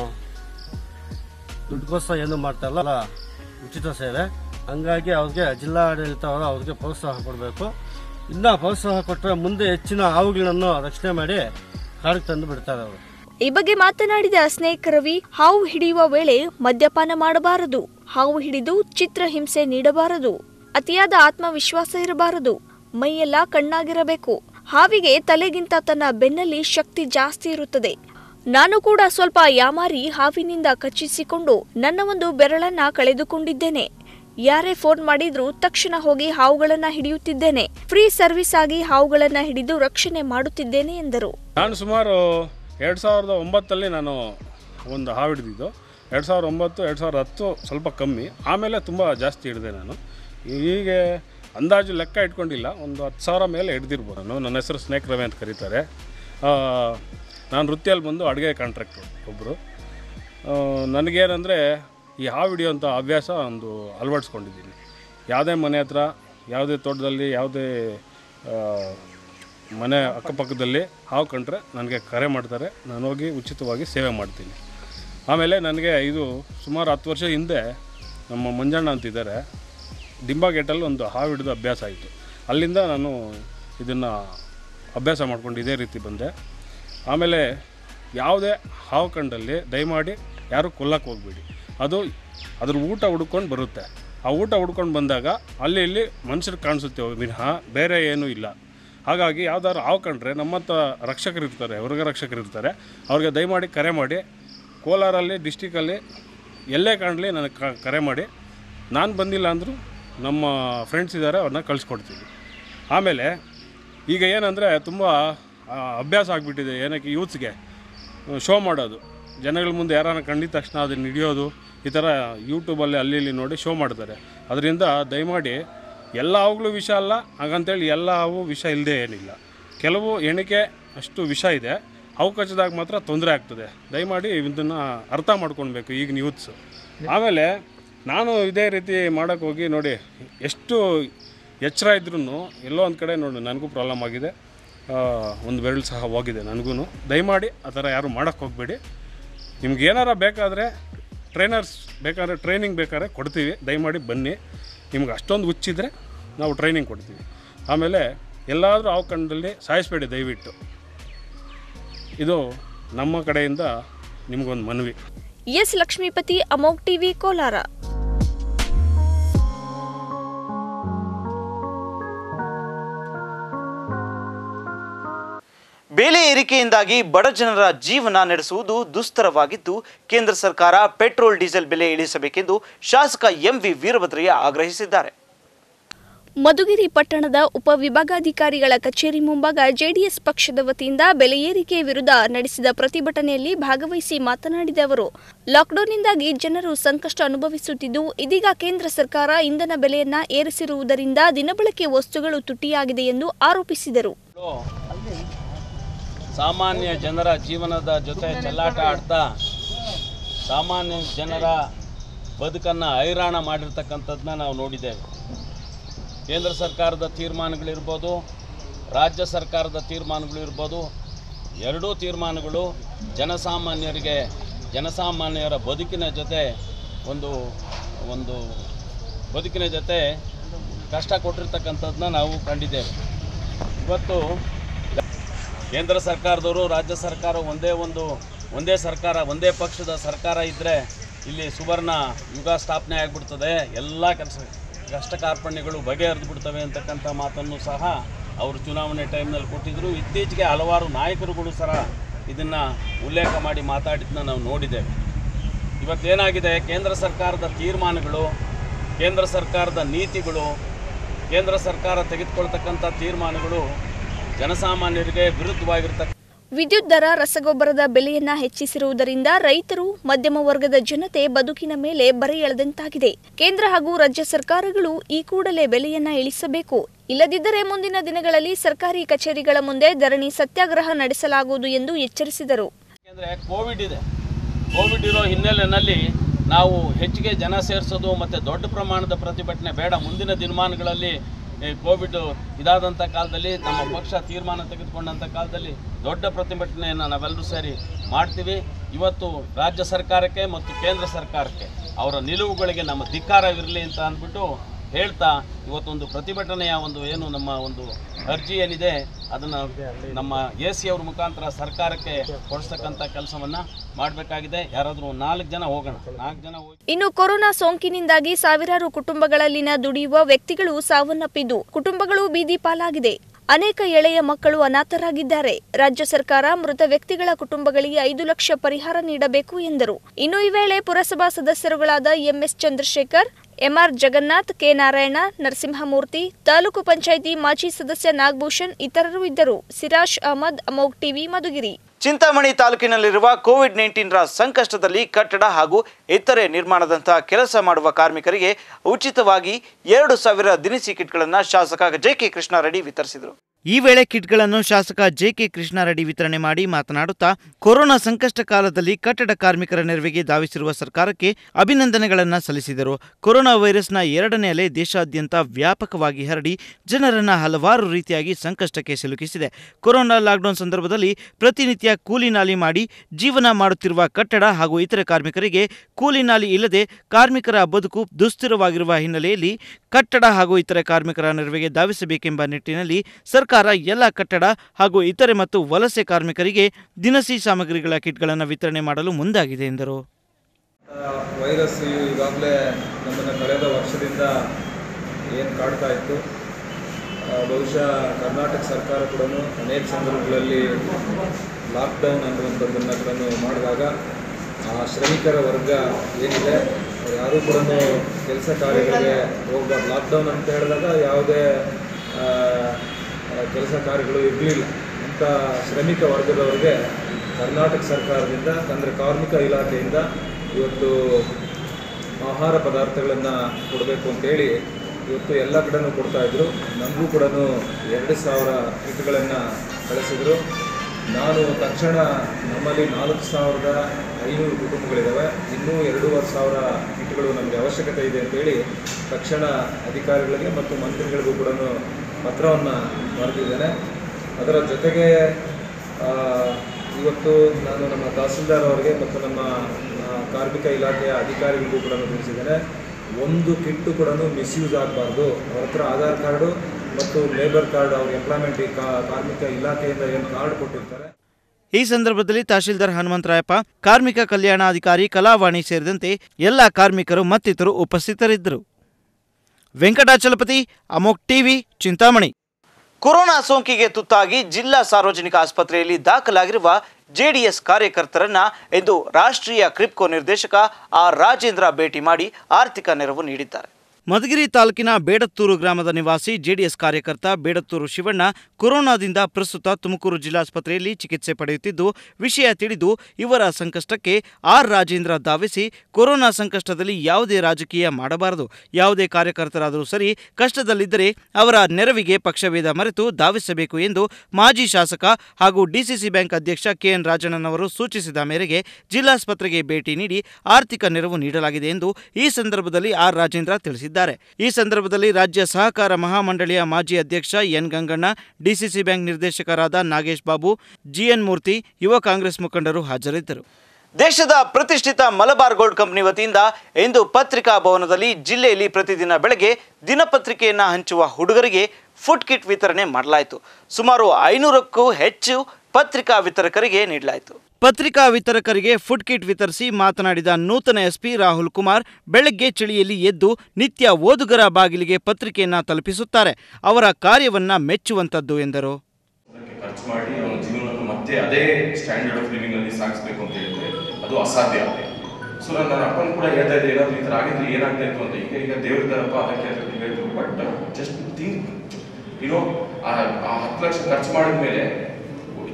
ದುಡ್ಡುಗೋಸ್ಕರ ಏನು ಮಾಡ್ತಾ ಇಲ್ಲ ಉಚಿತ ಸೇವೆ ಹಂಗಾಗಿ ಅವ್ರಿಗೆ ಜಿಲ್ಲಾಡಳಿತ ಅವರು ಅವ್ರಿಗೆ ಪ್ರೋತ್ಸಾಹ ಕೊಡಬೇಕು ಇನ್ನು ಪ್ರೋತ್ಸಾಹ ಕೊಟ್ಟರೆ ಮುಂದೆ ಹೆಚ್ಚಿನ ಹಾವುಗಳನ್ನು ರಕ್ಷಣೆ ಮಾಡಿ ಕಾಡಿಗೆ ತಂದು ಬಿಡ್ತಾರೆ ಅವರು ಈ ಬಗ್ಗೆ ಮಾತನಾಡಿದ ಸ್ನೇಕ್ ರವಿ ಹಾವು ಹಿಡಿಯುವ ವೇಳೆ ಮದ್ಯಪಾನ ಮಾಡಬಾರದು ಹಾವು ಹಿಡಿದು ಚಿತ್ರಹಿಂಸೆ ನೀಡಬಾರದು ಅತಿಯಾದ ಆತ್ಮವಿಶ್ವಾಸ ಇರಬಾರದು ಮೈಯೆಲ್ಲ ಕಣ್ಣಾಗಿರಬೇಕು ಹಾವಿಗೆ ತಲೆಗಿಂತ ತನ್ನ ಬೆನ್ನಲ್ಲಿ ಶಕ್ತಿ ಜಾಸ್ತಿ ಇರುತ್ತದೆ ನಾನು ಕೂಡ ಸ್ವಲ್ಪ ಯಾಮಾರಿ ಹಾವಿನಿಂದ ಕಚ್ಚಿಸಿಕೊಂಡು ನನ್ನ ಒಂದು ಬೆರಳನ್ನ ಕಳೆದುಕೊಂಡಿದ್ದೇನೆ ಯಾರೇ ಫೋನ್ ಮಾಡಿದ್ರೂ ತಕ್ಷಣ ಹೋಗಿ ಹಾವುಗಳನ್ನ ಹಿಡಿಯುತ್ತಿದ್ದೇನೆ ಫ್ರೀ ಸರ್ವಿಸ್ ಆಗಿ ಹಾವುಗಳನ್ನ ಹಿಡಿದು ರಕ್ಷಣೆ ಮಾಡುತ್ತಿದ್ದೇನೆ ಎಂದರು ನಾನು ಸುಮಾರು ಎರಡು ಸಾವಿರದ ಒಂಬತ್ತಲ್ಲಿ ನಾನು ಒಂದು ಹಾವು ಹಿಡಿದಿದ್ದು ಎರಡು ಸಾವಿರದ ಒಂಬತ್ತು ಎರಡು ಸಾವಿರದ ಹತ್ತು ಸ್ವಲ್ಪ ಕಮ್ಮಿ ಆಮೇಲೆ ತುಂಬ ಜಾಸ್ತಿ ಹಿಡಿದೆ ನಾನು ಹೀಗೆ ಅಂದಾಜು ಲೆಕ್ಕ ಇಟ್ಕೊಂಡಿಲ್ಲ ಒಂದು ಹತ್ತು ಸಾವಿರ ಮೇಲೆ ಹಿಡ್ದಿರ್ಬೋದು ನಾನು ನನ್ನ ಹೆಸರು ಸ್ನೇಕ್ ರವಿ ಅಂತ ಕರೀತಾರೆ ಆ, ನಾನು ವೃತ್ತಿಯಲ್ಲಿ ಬಂದು ಅಡುಗೆ ಕಾಂಟ್ರಾಕ್ಟ್ರು ಒಬ್ಬರು ನನಗೇನೆಂದರೆ ಈ ಹಾವು ಹಿಡಿಯೋಂಥ ಅಭ್ಯಾಸ ಒಂದು ಅಳವಡಿಸ್ಕೊಂಡಿದ್ದೀನಿ ಯಾವುದೇ ಮನೆ ಹತ್ರ ಯಾವುದೇ ತೋಟದಲ್ಲಿ ಯಾವುದೇ ಆ, ಮನೆ ಅಕ್ಕಪಕ್ಕದಲ್ಲಿ ಹಾವು ಕಂಡ್ರೆ ನನಗೆ ಕರೆ ಮಾಡ್ತಾರೆ ನಾನು ಹೋಗಿ ಉಚಿತವಾಗಿ ಸೇವೆ ಮಾಡ್ತೀನಿ ಆಮೇಲೆ ನನಗೆ ಇದು ಸುಮಾರು ಹತ್ತು ವರ್ಷ ಹಿಂದೆ ನಮ್ಮ ಮಂಜಣ್ಣ ಅಂತಿದ್ದಾರೆ ಡಿಂಬಾ ಗೇಟಲ್ಲಿ ಒಂದು ಹಾವು ಹಿಡಿದು ಅಭ್ಯಾಸ ಆಯಿತು ಅಲ್ಲಿಂದ ನಾನು ಇದನ್ನು ಅಭ್ಯಾಸ ಮಾಡ್ಕೊಂಡು ಇದೇ ರೀತಿ ಬಂದೆ ಆಮೇಲೆ ಯಾವುದೇ ಹಾವು ಕಂಡಲ್ಲಿ ದಯಮಾಡಿ ಯಾರು ಕೊಲ್ಲಕ್ಕೆ ಹೋಗ್ಬೇಡಿ ಅದು ಅದ್ರ ಊಟ ಹುಡ್ಕೊಂಡು ಬರುತ್ತೆ ಆ ಊಟ ಹುಡ್ಕೊಂಡು ಬಂದಾಗ ಅಲ್ಲಿ ಇಲ್ಲಿ ಮನುಷ್ಯರು ಕಾಣಿಸುತ್ತೆ ವಿನಃ ಬೇರೆ ಏನೂ ಇಲ್ಲ ಹಾಗಾಗಿ ಯಾವ್ದಾದ್ರು ಹಾವು ಕಂಡ್ರೆ ನಮ್ಮಂಥ ರಕ್ಷಕರು ಇರ್ತಾರೆ ವರ್ಗ ರಕ್ಷಕರು ಇರ್ತಾರೆ ಅವ್ರಿಗೆ ದಯಮಾಡಿ ಕರೆ ಮಾಡಿ ಕೋಲಾರಲ್ಲಿ ಡಿಸ್ಟಿಕಲ್ಲಿ ಎಲ್ಲೇ ಕಾಣಲಿ ನನಗೆ ಕ- ಕರೆ ಮಾಡಿ ನಾನು ಬಂದಿಲ್ಲ ಅಂದರೂ ನಮ್ಮ ಫ್ರೆಂಡ್ಸ್ ಇದ್ದಾರೆ ಅವ್ರನ್ನ ಕಳಿಸ್ಕೊಡ್ತೀವಿ ಆಮೇಲೆ ಈಗ ಏನಂದರೆ ತುಂಬ ಆ, ಅಭ್ಯಾಸ ಆಗಿಬಿಟ್ಟಿದೆ ಏನಕ್ಕೆ ಯೂತ್ಸ್ಗೆ ಶೋ ಮಾಡೋದು ಜನಗಳ ಮುಂದೆ ಯಾರನ್ನ ಕಂಡಿದ ತಕ್ಷಣ ಅದನ್ನು ಹಿಡಿಯೋದು ಈ ಥರ ಯೂಟ್ಯೂಬಲ್ಲಿ ಅಲ್ಲಿ ಇಲ್ಲಿ ನೋಡಿ ಶೋ ಮಾಡ್ತಾರೆ ಅದರಿಂದ ದಯಮಾಡಿ ಎಲ್ಲ ಹಾವುಗಳು ವಿಷ ಅಲ್ಲ ಹಾಗಂತೇಳಿ ಎಲ್ಲ ಹಾವು ವಿಷ ಇಲ್ಲದೆ ಏನಿಲ್ಲ ಕೆಲವು ಎಣಿಕೆ ಅಷ್ಟು ವಿಷ ಇದೆ ಅವು ಕಚ್ಚಿದಾಗ ಮಾತ್ರ ತೊಂದರೆ ಆಗ್ತದೆ ದಯಮಾಡಿ ಇದನ್ನು ಅರ್ಥ ಮಾಡ್ಕೊಳ್ಬೇಕು ಈಗಿನ ಯೂತ್ಸು ಆಮೇಲೆ ನಾನು ಇದೇ ರೀತಿ ಮಾಡೋಕ್ಕೆ ಹೋಗಿ ನೋಡಿ ಎಷ್ಟು ಎಚ್ಚರ ಇದ್ರೂ ಎಲ್ಲೋ ಒಂದು ಕಡೆ ನೋಡಿ ನನಗೂ ಪ್ರಾಬ್ಲಮ್ ಆಗಿದೆ ಆ, ಒಂದು ಬೆರಳು ಸಹ ಹೋಗಿದೆ ನನಗೂ ದಯಮಾಡಿ ಆ ಥರ ಯಾರು ಮಾಡೋಕ್ಕೆ ಹೋಗಬೇಡಿ ನಿಮ್ಗೆ ಏನಾರ ಬೇಕಾದರೆ ಟ್ರೈನರ್ಸ್ ಬೇಕಾದ್ರೆ ಟ್ರೈನಿಂಗ್ ಬೇಕಾದ್ರೆ ಕೊಡ್ತೀವಿ ದಯಮಾಡಿ ಬನ್ನಿ ನಿಮ್ಗೆ ಅಷ್ಟೊಂದು ಹುಚ್ಚಿದ್ರೆ ನಾವು ಟ್ರೈನಿಂಗ್ ಕೊಡ್ತೀವಿ ಆಮೇಲೆ ಎಲ್ಲಾದರೂ ಆ ಕಂಡಲ್ಲಿ ಸಾಯಿಸಬೇಡಿ ದಯವಿಟ್ಟು ಇದು ನಮ್ಮ ಕಡೆಯಿಂದ ನಿಮಗೊಂದು ಮನವಿ ಎಸ್ ಲಕ್ಷ್ಮೀಪತಿ ಅಮೋಕ್ ಟಿವಿ ಕೋಲಾರ ಬೆಲೆ ಏರಿಕೆಯಿಂದಾಗಿ ಬಡ ಜನರ ಜೀವನ ನಡೆಸುವುದು ದುಸ್ತರವಾಗಿದ್ದು ಕೇಂದ್ರ ಸರ್ಕಾರ ಪೆಟ್ರೋಲ್ ಡೀಸೆಲ್ ಬೆಲೆ ಇಳಿಸಬೇಕೆಂದು ಶಾಸಕ ಎಂವಿ ವೀರಭದ್ರಯ್ಯ ಆಗ್ರಹಿಸಿದ್ದಾರೆ ಮಧುಗಿರಿ ಪಟ್ಟಣದ ಉಪವಿಭಾಗಾಧಿಕಾರಿಗಳ ಕಚೇರಿ ಮುಂಭಾಗ ಜೆಡಿಎಸ್ ಪಕ್ಷದ ವತಿಯಿಂದ ಬೆಲೆ ಏರಿಕೆ ವಿರುದ್ಧ ನಡೆಸಿದ ಪ್ರತಿಭಟನೆಯಲ್ಲಿ ಭಾಗವಹಿಸಿ ಮಾತನಾಡಿದ ಅವರು ಲಾಕ್ಡೌನ್ನಿಂದಾಗಿ ಜನರು ಸಂಕಷ್ಟ ಅನುಭವಿಸುತ್ತಿದ್ದು ಇದೀಗ ಕೇಂದ್ರ ಸರ್ಕಾರ ಇಂಧನ ಬೆಲೆಯನ್ನ ಏರಿಸಿರುವುದರಿಂದ ದಿನಬಳಕೆ ವಸ್ತುಗಳು ತುಟ್ಟಿಯಾಗಿದೆ ಎಂದು ಆರೋಪಿಸಿದರು ಸಾಮಾನ್ಯ ಜನರ ಜೀವನದ ಜೊತೆ ಚೆಲ್ಲಾಟ ಆಡ್ತಾ ಸಾಮಾನ್ಯ ಜನರ ಬದುಕನ್ನು ಹೈರಾಣ ಮಾಡಿರ್ತಕ್ಕಂಥದ್ದನ್ನ ನಾವು ನೋಡಿದ್ದೇವೆ ಕೇಂದ್ರ ಸರ್ಕಾರದ ತೀರ್ಮಾನಗಳಿರ್ಬೋದು ರಾಜ್ಯ ಸರ್ಕಾರದ ತೀರ್ಮಾನಗಳು ಇರ್ಬೋದು ಎರಡೂ ತೀರ್ಮಾನಗಳು ಜನಸಾಮಾನ್ಯರಿಗೆ ಜನಸಾಮಾನ್ಯರ ಬದುಕಿನ ಜೊತೆ ಒಂದು ಒಂದು ಬದುಕಿನ ಜೊತೆ ಕಷ್ಟ ಕೊಟ್ಟಿರ್ತಕ್ಕಂಥದ್ದನ್ನ ನಾವು ಕಂಡಿದ್ದೇವೆ ಇವತ್ತು ಕೇಂದ್ರ ಸರ್ಕಾರದವರು ರಾಜ್ಯ ಸರ್ಕಾರ ಒಂದೇ ಒಂದು ಒಂದೇ ಸರ್ಕಾರ ಒಂದೇ ಪಕ್ಷದ ಸರ್ಕಾರ ಇದ್ದರೆ ಇಲ್ಲಿ ಸುವರ್ಣ ಯುಗ ಸ್ಥಾಪನೆ ಆಗಿಬಿಡ್ತದೆ ಎಲ್ಲ ಕೆಲಸ ಕಷ್ಟ ಕಾರ್ಪಣ್ಯಗಳು ಬಗೆಹರಿದು ಬಿಡ್ತವೆ ಅಂತಕ್ಕಂಥ ಮಾತನ್ನು ಸಹ ಅವರು ಚುನಾವಣೆ ಟೈಮ್ನಲ್ಲಿ ಕೊಟ್ಟಿದ್ದರು ಇತ್ತೀಚೆಗೆ ಹಲವಾರು ನಾಯಕರುಗಳು ಸಹ ಇದನ್ನು ಉಲ್ಲೇಖ ಮಾಡಿ ಮಾತಾಡಿದ್ದನ್ನ ನಾವು ನೋಡಿದ್ದೇವೆ ಇವತ್ತೇನಾಗಿದೆ ಕೇಂದ್ರ ಸರ್ಕಾರದ ತೀರ್ಮಾನಗಳು ಕೇಂದ್ರ ಸರ್ಕಾರದ ನೀತಿಗಳು ಕೇಂದ್ರ ಸರ್ಕಾರ ತೆಗೆದುಕೊಳ್ತಕ್ಕಂಥ ತೀರ್ಮಾನಗಳು ಜನಸಾಮಾನ್ಯರಿಗೆ ವಿರುದ್ಧವಾಗಿರ್ತಕ್ಕ ವಿದ್ಯುತ್ ದರ ರಸಗೊಬ್ಬರದ ಬೆಲೆಯನ್ನ ಹೆಚ್ಚಿಸಿರುವುದರಿಂದ ರೈತರು ಮಧ್ಯಮ ವರ್ಗದ ಜನತೆ ಬದುಕಿನ ಮೇಲೆ ಬರೆ ಎಳೆದಂತಾಗಿದೆ ಕೇಂದ್ರ ಹಾಗೂ ರಾಜ್ಯ ಸರ್ಕಾರಗಳು ಈ ಕೂಡಲೇ ಬೆಲೆಯನ್ನ ಇಳಿಸಬೇಕು ಇಲ್ಲದಿದ್ದರೆ ಮುಂದಿನ ದಿನಗಳಲ್ಲಿ ಸರ್ಕಾರಿ ಕಚೇರಿಗಳ ಮುಂದೆ ಧರಣಿ ಸತ್ಯಾಗ್ರಹ ನಡೆಸಲಾಗುವುದು ಎಂದು ಎಚ್ಚರಿಸಿದರು ಯಾಕೆಂದರೆ ಕೋವಿಡ್ ಇದೆ ಕೋವಿಡ್ ಇರೋ ಹಿನ್ನೆಲೆಯಲ್ಲಿ ನಾವು ಹೆಚ್ಚಿಗೆ ಜನ ಸೇರಿಸೋದು ಮತ್ತು ದೊಡ್ಡ ಪ್ರಮಾಣದ ಪ್ರತಿಭಟನೆ ಬೇಡ ಮುಂದಿನ ದಿನಮಾನಗಳಲ್ಲಿ ಈ ಕೋವಿಡ್ ಇದಾದಂಥ ಕಾಲದಲ್ಲಿ ನಮ್ಮ ಪಕ್ಷ ತೀರ್ಮಾನ ತೆಗೆದುಕೊಂಡಂಥ ಕಾಲದಲ್ಲಿ ದೊಡ್ಡ ಪ್ರತಿಭಟನೆಯನ್ನು ನಾವೆಲ್ಲರೂ ಸೇರಿ ಮಾಡ್ತೀವಿ ಇವತ್ತು ರಾಜ್ಯ ಸರ್ಕಾರಕ್ಕೆ ಮತ್ತು ಕೇಂದ್ರ ಸರ್ಕಾರಕ್ಕೆ ಅವರ ನಿಲುವುಗಳಿಗೆ ನಮ್ಮ ಧಿಕ್ಕಾರವಿರಲಿ ಅಂತ ಅಂದ್ಬಿಟ್ಟು ಹೇಳ್ತಾ ಇವತ್ತೊಂದು ಪ್ರತಿಭಟನೆಯ ಒಂದು ಏನು ನಮ್ಮ ಒಂದು ಅರ್ಜಿ ಏನಿದೆ ಅದನ್ನು ನಮ್ಮ ಎ ಸಿ ಅವ್ರ ಮುಖಾಂತರ ಸರ್ಕಾರಕ್ಕೆ ಕೊಡಿಸ್ತಕ್ಕಂಥ ಕೆಲಸವನ್ನು ಮಾಡಬೇಕಾಗಿದೆ ಯಾರಾದರೂ ನಾಲ್ಕು ಜನ ಹೋಗೋಣ ನಾಲ್ಕು ಜನ ಹೋಗಿ ಇನ್ನು ಕೊರೋನಾ ಸೋಂಕಿನಿಂದಾಗಿ ಸಾವಿರಾರು ಕುಟುಂಬಗಳಲ್ಲಿನ ದುಡಿಯುವ ವ್ಯಕ್ತಿಗಳು ಸಾವನ್ನಪ್ಪಿದ್ದು ಕುಟುಂಬಗಳು ಬೀದಿ ಪಾಲಾಗಿದೆ ಅನೇಕ ಎಳೆಯ ಮಕ್ಕಳು ಅನಾಥರಾಗಿದ್ದಾರೆ ರಾಜ್ಯ ಸರ್ಕಾರ ಮೃತ ವ್ಯಕ್ತಿಗಳ ಕುಟುಂಬಗಳಿಗೆ ಐದು ಲಕ್ಷ ಪರಿಹಾರ ನೀಡಬೇಕು ಎಂದರು ಇನ್ನು ಈ ವೇಳೆ ಪುರಸಭಾ ಸದಸ್ಯರುಗಳಾದ MS Chandrashekar MR Jagannath K Narayana Narasimhamurthy taluk panchayat ಮಾಜಿ ಸದಸ್ಯ ನಾಗಭೂಷಣ್ ಇತರರು ಇದ್ದರು ಸಿರಾಜ್ ಅಹಮದ್ ಅಮೋಗ್ ಟಿವಿ ಮಧುಗಿರಿ ಚಿಂತಾಮಣಿ ತಾಲೂಕಿನಲ್ಲಿರುವ ಕೋವಿಡ್ ನೈನ್ಟೀನ್ರ ಸಂಕಷ್ಟದಲ್ಲಿ ಕಟ್ಟಡ ಹಾಗೂ ಇತರೆ ನಿರ್ಮಾಣದಂತಹ ಕೆಲಸ ಮಾಡುವ ಕಾರ್ಮಿಕರಿಗೆ ಉಚಿತವಾಗಿ ಎರಡು ಸಾವಿರ ದಿನಸಿ ಕಿಟ್ಗಳನ್ನು ಶಾಸಕ ಜೆ ಕೆ ಕೃಷ್ಣಾರೆಡ್ಡಿ ವಿತರಿಸಿದರು ಈ ವೇಳೆ ಕಿಟ್ಗಳನ್ನು ಶಾಸಕ ಜೆ ಕೆ ಕೃಷ್ಣಾರೆಡ್ಡಿ ವಿತರಣೆ ಮಾಡಿ ಮಾತನಾಡುತ್ತಾ ಕೊರೋನಾ ಸಂಕಷ್ಟ ಕಾಲದಲ್ಲಿ ಕಟ್ಟಡ ಕಾರ್ಮಿಕರ ನೆರವಿಗೆ ಧಾವಿಸಿರುವ ಸರ್ಕಾರಕ್ಕೆ ಅಭಿನಂದನೆಗಳನ್ನು ಸಲ್ಲಿಸಿದರು ಕೊರೋನಾ ವೈರಸ್ನ ಎರಡನೇ ಅಲೆ ದೇಶಾದ್ಯಂತ ವ್ಯಾಪಕವಾಗಿ ಹರಡಿ ಜನರನ್ನ ಹಲವಾರು ರೀತಿಯಾಗಿ ಸಂಕಷ್ಟಕ್ಕೆ ಸಿಲುಕಿಸಿದೆ ಕೊರೋನಾ ಲಾಕ್ಡೌನ್ ಸಂದರ್ಭದಲ್ಲಿ ಪ್ರತಿನಿತ್ಯ ಕೂಲಿ ನಾಲಿ ಮಾಡಿ ಜೀವನ ಮಾಡುತ್ತಿರುವ ಕಟ್ಟಡ ಹಾಗೂ ಇತರೆ ಕಾರ್ಮಿಕರಿಗೆ ಕೂಲಿ ನಾಲಿ ಇಲ್ಲದೆ ಕಾರ್ಮಿಕರ ಬದುಕು ದುಸ್ಥಿರವಾಗಿರುವ ಹಿನ್ನೆಲೆಯಲ್ಲಿ ಕಟ್ಟಡ ಹಾಗೂ ಇತರೆ ಕಾರ್ಮಿಕರ ನೆರವಿಗೆ ಧಾವಿಸಬೇಕೆಂಬ ನಿಟ್ಟಿನಲ್ಲಿ ಸರ್ಕಾರ ಎಲ್ಲ ಕಟ್ಟಡ ಹಾಗೂ ಇತರೆ ಮತ್ತು ವಲಸೆ ಕಾರ್ಮಿಕರಿಗೆ ದಿನಸಿ ಸಾಮಗ್ರಿಗಳ ಕಿಟ್ಗಳನ್ನು ವಿತರಣೆ ಮಾಡಲು ಮುಂದಾಗಿದೆ ಎಂದರು ವೈರಸ್ ಈಗಾಗಲೇ ನಮ್ಮನ್ನು ಕಳೆದ ವರ್ಷದಿಂದ ಏನು ಕಾಡ್ತಾ ಇತ್ತು ಆ, ಬಹುಶಃ ಕರ್ನಾಟಕ ಸರ್ಕಾರ ಕೂಡ ಅನೇಕ ಸಂದರ್ಭಗಳಲ್ಲಿ ಲಾಕ್ಡೌನ್ ಅನ್ನುವಂಥದ್ದನ್ನು ಕೂಡ ಮಾಡಿದಾಗ ಆ ಶ್ರಮಿಕರ ವರ್ಗ ಏನಿದೆ ಅವ್ರು ಯಾರೂ ಕೂಡ ಕೆಲಸ ಕಾರ್ಯಗಳಿಗೆ ಹೋಗ್ಬಾರ್ದು ಲಾಕ್ಡೌನ್ ಅಂತ ಹೇಳಿದಾಗ ಯಾವುದೇ ಆ, ಆ, ಕೆಲಸ ಕಾರ್ಯಗಳು ಇರಲಿಲ್ಲ ಇಂಥ ಶ್ರಮಿಕ ವರ್ಗದವರಿಗೆ ಕರ್ನಾಟಕ ಸರ್ಕಾರದಿಂದ ಅಂದರೆ ಕಾರ್ಮಿಕ ಇಲಾಖೆಯಿಂದ ಇವತ್ತು ಆಹಾರ ಪದಾರ್ಥಗಳನ್ನು ಕೊಡಬೇಕು ಅಂತೇಳಿ ಇವತ್ತು ಎಲ್ಲ ಕಡೆನೂ ಕೊಡ್ತಾ ಇದ್ರು ನಮಗೂ ಕೂಡ ಎರಡು ಸಾವಿರ ಕಿಟ್ಗಳನ್ನು ಕಳಿಸಿದರು ನಾನು ತಕ್ಷಣ ನಮ್ಮಲ್ಲಿ ನಾಲ್ಕು ಸಾವಿರದ ಐನೂರು ಕುಟುಂಬಗಳಿದ್ದಾವೆ ಇನ್ನೂ ಎರಡೂವರೆ ಸಾವಿರ ಕಿಟ್ಗಳು ನಮಗೆ ಅವಶ್ಯಕತೆ ಇದೆ ಅಂತೇಳಿ ತಕ್ಷಣ ಅಧಿಕಾರಿಗಳಿಗೆ ಮತ್ತು ಮಂತ್ರಿಗಳಿಗೂ ಕೂಡ ಪತ್ರವನ್ನು ಬರೆದಿದ್ದೇನೆ ಅದರ ಜೊತೆಗೆ ಆ, ಇವತ್ತು ನಾನು ನಮ್ಮ ತಹಸೀಲ್ದಾರ್ ಅವರಿಗೆ ಮತ್ತು ನಮ್ಮ ಆ, ಕಾರ್ಮಿಕ ಇಲಾಖೆಯ ಅಧಿಕಾರಿಗಳಿಗೂ ಕೂಡ ತಿಳಿಸಿದ್ದೇನೆ ಒಂದು ಕಿಟ್ಟು ಕೂಡ ಮಿಸ್ಯೂಸ್ ಆಗಬಾರ್ದು ಅವ್ರ ಹತ್ರ ಆಧಾರ್ ಕಾರ್ಡು ಮತ್ತು ಲೇಬರ್ ಕಾರ್ಡ್ ಅವ್ರ ಎಂಪ್ಲಾಯ್ಮೆಂಟ್ ಕಾರ್ಮಿಕ ಇಲಾಖೆಯಿಂದ ಏನು ಕಾರ್ಡ್ ಕೊಟ್ಟಿರ್ತಾರೆ ಈ ಸಂದರ್ಭದಲ್ಲಿ ತಹಶೀಲ್ದಾರ್ ಹನುಮಂತರಾಯಪ್ಪ ಕಾರ್ಮಿಕ ಕಲ್ಯಾಣಾಧಿಕಾರಿ ಕಲಾವಾಣಿ ಸೇರಿದಂತೆ ಎಲ್ಲ ಕಾರ್ಮಿಕರು ಮತ್ತಿತರರು ಉಪಸ್ಥಿತರಿದ್ದರು ವೆಂಕಟಾಚಲಪತಿ ಅಮೋಕ್ ಟಿವಿ ಚಿಂತಾಮಣಿ ಕೊರೋನಾ ಸೋಂಕಿಗೆ ತುತ್ತಾಗಿ ಜಿಲ್ಲಾ ಸಾರ್ವಜನಿಕ ಆಸ್ಪತ್ರೆಯಲ್ಲಿ ದಾಖಲಾಗಿರುವ ಜೆಡಿಎಸ್ ಕಾರ್ಯಕರ್ತರನ್ನ ಇಂದು ರಾಷ್ಟ್ರೀಯ ಕ್ರಿಪ್ಕೋ ನಿರ್ದೇಶಕ ಆರ್ ರಾಜೇಂದ್ರ ಭೇಟಿ ಮಾಡಿ ಆರ್ಥಿಕ ನೆರವು ನೀಡಿದ್ದಾರೆ ಮಧುಗಿರಿ ತಾಲೂಕಿನ ಬೇಡತ್ತೂರು ಗ್ರಾಮದ ನಿವಾಸಿ ಜೆಡಿಎಸ್ ಕಾರ್ಯಕರ್ತ ಬೇಡತ್ತೂರು ಶಿವಣ್ಣ ಕೊರೋನಾದಿಂದ ಪ್ರಸ್ತುತ ತುಮಕೂರು ಜಿಲ್ಲಾಸ್ಪತ್ರೆಯಲ್ಲಿ ಚಿಕಿತ್ಸೆ ಪಡೆಯುತ್ತಿದ್ದು ವಿಷಯ ತಿಳಿದು ಇವರ ಸಂಕಷ್ಟಕ್ಕೆ ಆರ್ ರಾಜೇಂದ್ರ ಧಾವಿಸಿ ಕೊರೋನಾ ಸಂಕಷ್ಟದಲ್ಲಿ ಯಾವುದೇ ರಾಜಕೀಯ ಮಾಡಬಾರದು ಯಾವುದೇ ಕಾರ್ಯಕರ್ತರಾದರೂ ಸರಿ ಕಷ್ಟದಲ್ಲಿದ್ದರೆ ಅವರ ನೆರವಿಗೆ ಪಕ್ಷಭೇದ ಮರೆತು ಧಾವಿಸಬೇಕು ಎಂದು ಮಾಜಿ ಶಾಸಕ ಹಾಗೂ ಡಿಸಿಸಿ ಬ್ಯಾಂಕ್ ಅಧ್ಯಕ್ಷ ಕೆಎನ್ ರಾಜಣ್ಣನವರು ಸೂಚಿಸಿದ ಮೇರೆಗೆ ಜಿಲ್ಲಾಸ್ಪತ್ರೆಗೆ ಭೇಟಿ ನೀಡಿ ಆರ್ಥಿಕ ನೆರವು ನೀಡಲಾಗಿದೆ ಎಂದು ಈ ಸಂದರ್ಭದಲ್ಲಿ ಆರ್ ರಾಜೇಂದ್ರ ತಿಳಿಸಿದ್ದಾರೆ ಈ ಸಂದರ್ಭದಲ್ಲಿ ರಾಜ್ಯ ಸಹಕಾರ ಮಹಾಮಂಡಳಿಯ ಮಾಜಿ ಅಧ್ಯಕ್ಷ ಎನ್ ಗಂಗಣ್ಣ ಡಿಸಿಸಿ ಬ್ಯಾಂಕ್ ನಿರ್ದೇಶಕರಾದ ನಾಗೇಶ್ ಬಾಬು ಜಿಎನ್ ಮೂರ್ತಿ ಯುವ ಕಾಂಗ್ರೆಸ್ ಮುಖಂಡರು ಹಾಜರಿದ್ದರು ದೇಶದ ಪ್ರತಿಷ್ಠಿತ ಮಲಬಾರ್ ಗೋಲ್ಡ್ ಕಂಪನಿ ವತಿಯಿಂದ ಇಂದು ಪತ್ರಿಕಾ ಭವನದಲ್ಲಿ ಜಿಲ್ಲೆಯಲ್ಲಿ ಪ್ರತಿದಿನ ಬೆಳಗ್ಗೆ ದಿನಪತ್ರಿಕೆಯನ್ನು ಹಂಚುವ ಹುಡುಗರಿಗೆ ಫುಡ್ ಕಿಟ್ ವಿತರಣೆ ಮಾಡಲಾಯಿತು ಸುಮಾರು ಐನೂರಕ್ಕೂ ಹೆಚ್ಚು ಪತ್ರಿಕಾ ವಿತರಕರಿಗೆ ನೀಡಲಾಯಿತು ಪತ್ರಿಕಾ ವಿತರಕರಿಗೆ ಫುಡ್ ಕಿಟ್ ವಿತರಿಸಿ ಮಾತನಾಡಿದ ನೂತನ ಎಸ್ಪಿ ರಾಹುಲ್ ಕುಮಾರ್ ಬೆಳಗ್ಗೆ ಚಳಿಯಲ್ಲಿ ಎದ್ದು ನಿತ್ಯ ಓದುಗರ ಬಾಗಿಲಿಗೆ ಪತ್ರಿಕೆಯನ್ನ ತಲುಪಿಸುತ್ತಾರೆ ಅವರ ಕಾರ್ಯವನ್ನ ಮೆಚ್ಚುವಂತದ್ದು ಎಂದರು ಖರ್ಚು ಮಾಡಿ ಅವನ ಜೀವನವನ್ನು ಮತ್ತೆ ಅದೇ ಸ್ಟ್ಯಾಂಡರ್ಡ್ ಆಫ್ ಲಿವಿಂಗ್ ಅಲ್ಲಿ ಸಾಗಿಸ್ಬೇಕು ಅಂತ ಹೇಳಿದ್ರೆ ಅದು ಅಸಾಧ್ಯ ಸೊ ನಾನು ನನ್ನ ಅಪ್ಪನ ಕೂಡ ಹೇಳ್ತಾ ಇದ್ದೆ ಏನಾದ್ರು ಈ ಥರ ಆಗಿದ್ರೆ ಏನಾಗ್ತಾ ಇತ್ತು ಅಂತ ಈಗ ಈಗ ದೇವ್ರ ಇದ್ದಾರಪ್ಪ ಅದಕ್ಕೆ ಅದಕ್ಕೆ ಹೇಳಿದ್ರು ಬಟ್ ಜಸ್ಟ್ ಥಿಂಕ್ ಏನೋ ಆ ಆ ಹತ್ತು ಲಕ್ಷ ಖರ್ಚು ಮಾಡಿದ್ಮೇಲೆ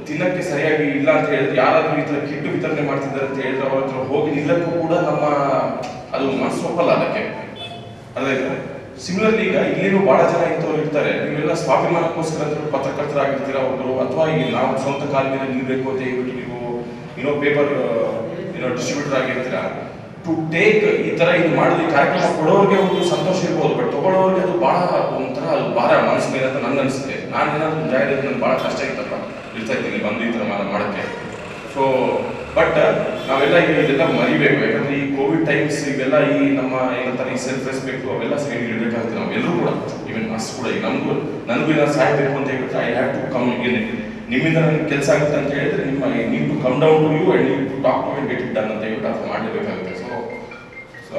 ತಿನ್ನಕ್ಕೆ ಸರಿಯಾಗಿ ಇಲ್ಲ ಅಂತ ಹೇಳಿದ್ರೆ ಯಾರಾದ್ರೂ ಈ ತರ ಕಿಟ್ಟು ವಿತರಣೆ ಮಾಡ್ತಿದ್ದಾರೆ ಅಂತ ಹೇಳಿದ್ರೆ ಅವ್ರ ಹತ್ರ ಹೋಗಿ ನಿಲ್ಲಕ್ಕೂ ಕೂಡ ನಮ್ಮ ಅದು ಮನಸ್ಸು ಒಪ್ಪಲ್ಲ ಅದಕ್ಕೆ ಅದೇ ಸಿಮಿಲರ್ಲಿ ಈಗ ಇಲ್ಲಿನೂ ಬಹಳ ಜನ ಇಂಥವ್ರು ಇರ್ತಾರೆ ನೀವೆಲ್ಲ ಸ್ವಾಭಿಮಾನಕ್ಕೋಸ್ಕರ ಅಂತ ಹೇಳಿ ಪತ್ರಕರ್ತರಾಗಿರ್ತೀರಾ ಒಬ್ಬರು ಅಥವಾ ಈಗ ನಾವು ಸ್ವಂತ ಕಾಲ ಮೇಲೆ ನಿಲ್ಬೇಕು ಅಂತ ಹೇಳ್ಬಿಟ್ಟು ನೀವು ಏನೋ ಪೇಪರ್ ಏನೋ ಡಿಸ್ಟ್ರಿಬ್ಯೂಟರ್ ಆಗಿರ್ತೀರಾ ಟು ಟೇಕ್ ಈ ತರ ಇದು ಮಾಡೋದು ಈ ಕಾರ್ಯಕ್ರಮ ಕೊಡೋರಿಗೆ ಒಂದು ಸಂತೋಷ ಇರ್ಬೋದು ಬಟ್ ತಗೊಳ್ಳೋರಿಗೆ ಅದು ಬಹಳ ಒಂಥರ ಅದು ಭಾರ ಮನಸ್ಸು ಮೇಲೆ ಅಂತ ನನ್ಗೆ ಅನಿಸುತ್ತೆ ನಾನು ಏನಾದ್ರು ಜಾಹಿರಾತು ನನ್ಗೆ ಬಹಳ ಕಷ್ಟ ಇತ್ತಪ್ಪ ಇರ್ತಾ ಇದ್ದೀನಿ ಬಂದು ಈ ತರ ಮಾ- ಮಾಡಕ್ಕೆ ಸೊ ಬಟ್ ನಾವೆಲ್ಲ ಈಗ ಇದೆಲ್ಲ ಮರಿಬೇಕು ಯಾಕಂದ್ರೆ ಈ ಕೋವಿಡ್ ಟೈಮ್ಸ್ ಇವೆಲ್ಲ ಈ ನಮ್ಮ ಏನಂತಾರೆ ಈ ಸೆಲ್ಫ್ ರೆಸ್ಪೆಕ್ಟ್ ಅವೆಲ್ಲ ಸೈಡ್ ಇಡಬೇಕಾಗುತ್ತೆ ನಾವು ಎಲ್ಲರೂ ಕೂಡ ಈವನ್ ಅಸ್ ಕೂಡ ಈಗ ನಮಗೂ ನನಗೂ ಏನಾದ್ರು ಸಾಯ್ಬೇಕು ಅಂತ ಹೇಳಿದ್ರೆ I have to come in ನಿಮ್ಮಿಂದ ನನಗೆ ಕೆಲಸ ಆಗುತ್ತೆ ಅಂತ ಹೇಳಿದ್ರೆ ನಿಮ್ಮ need to come down to you and need to talk to get it done ಅಂತ ಹೇಳ್ಬಿಟ್ಟು ಅದು ಮಾಡಲೇಬೇಕಾಗುತ್ತೆ so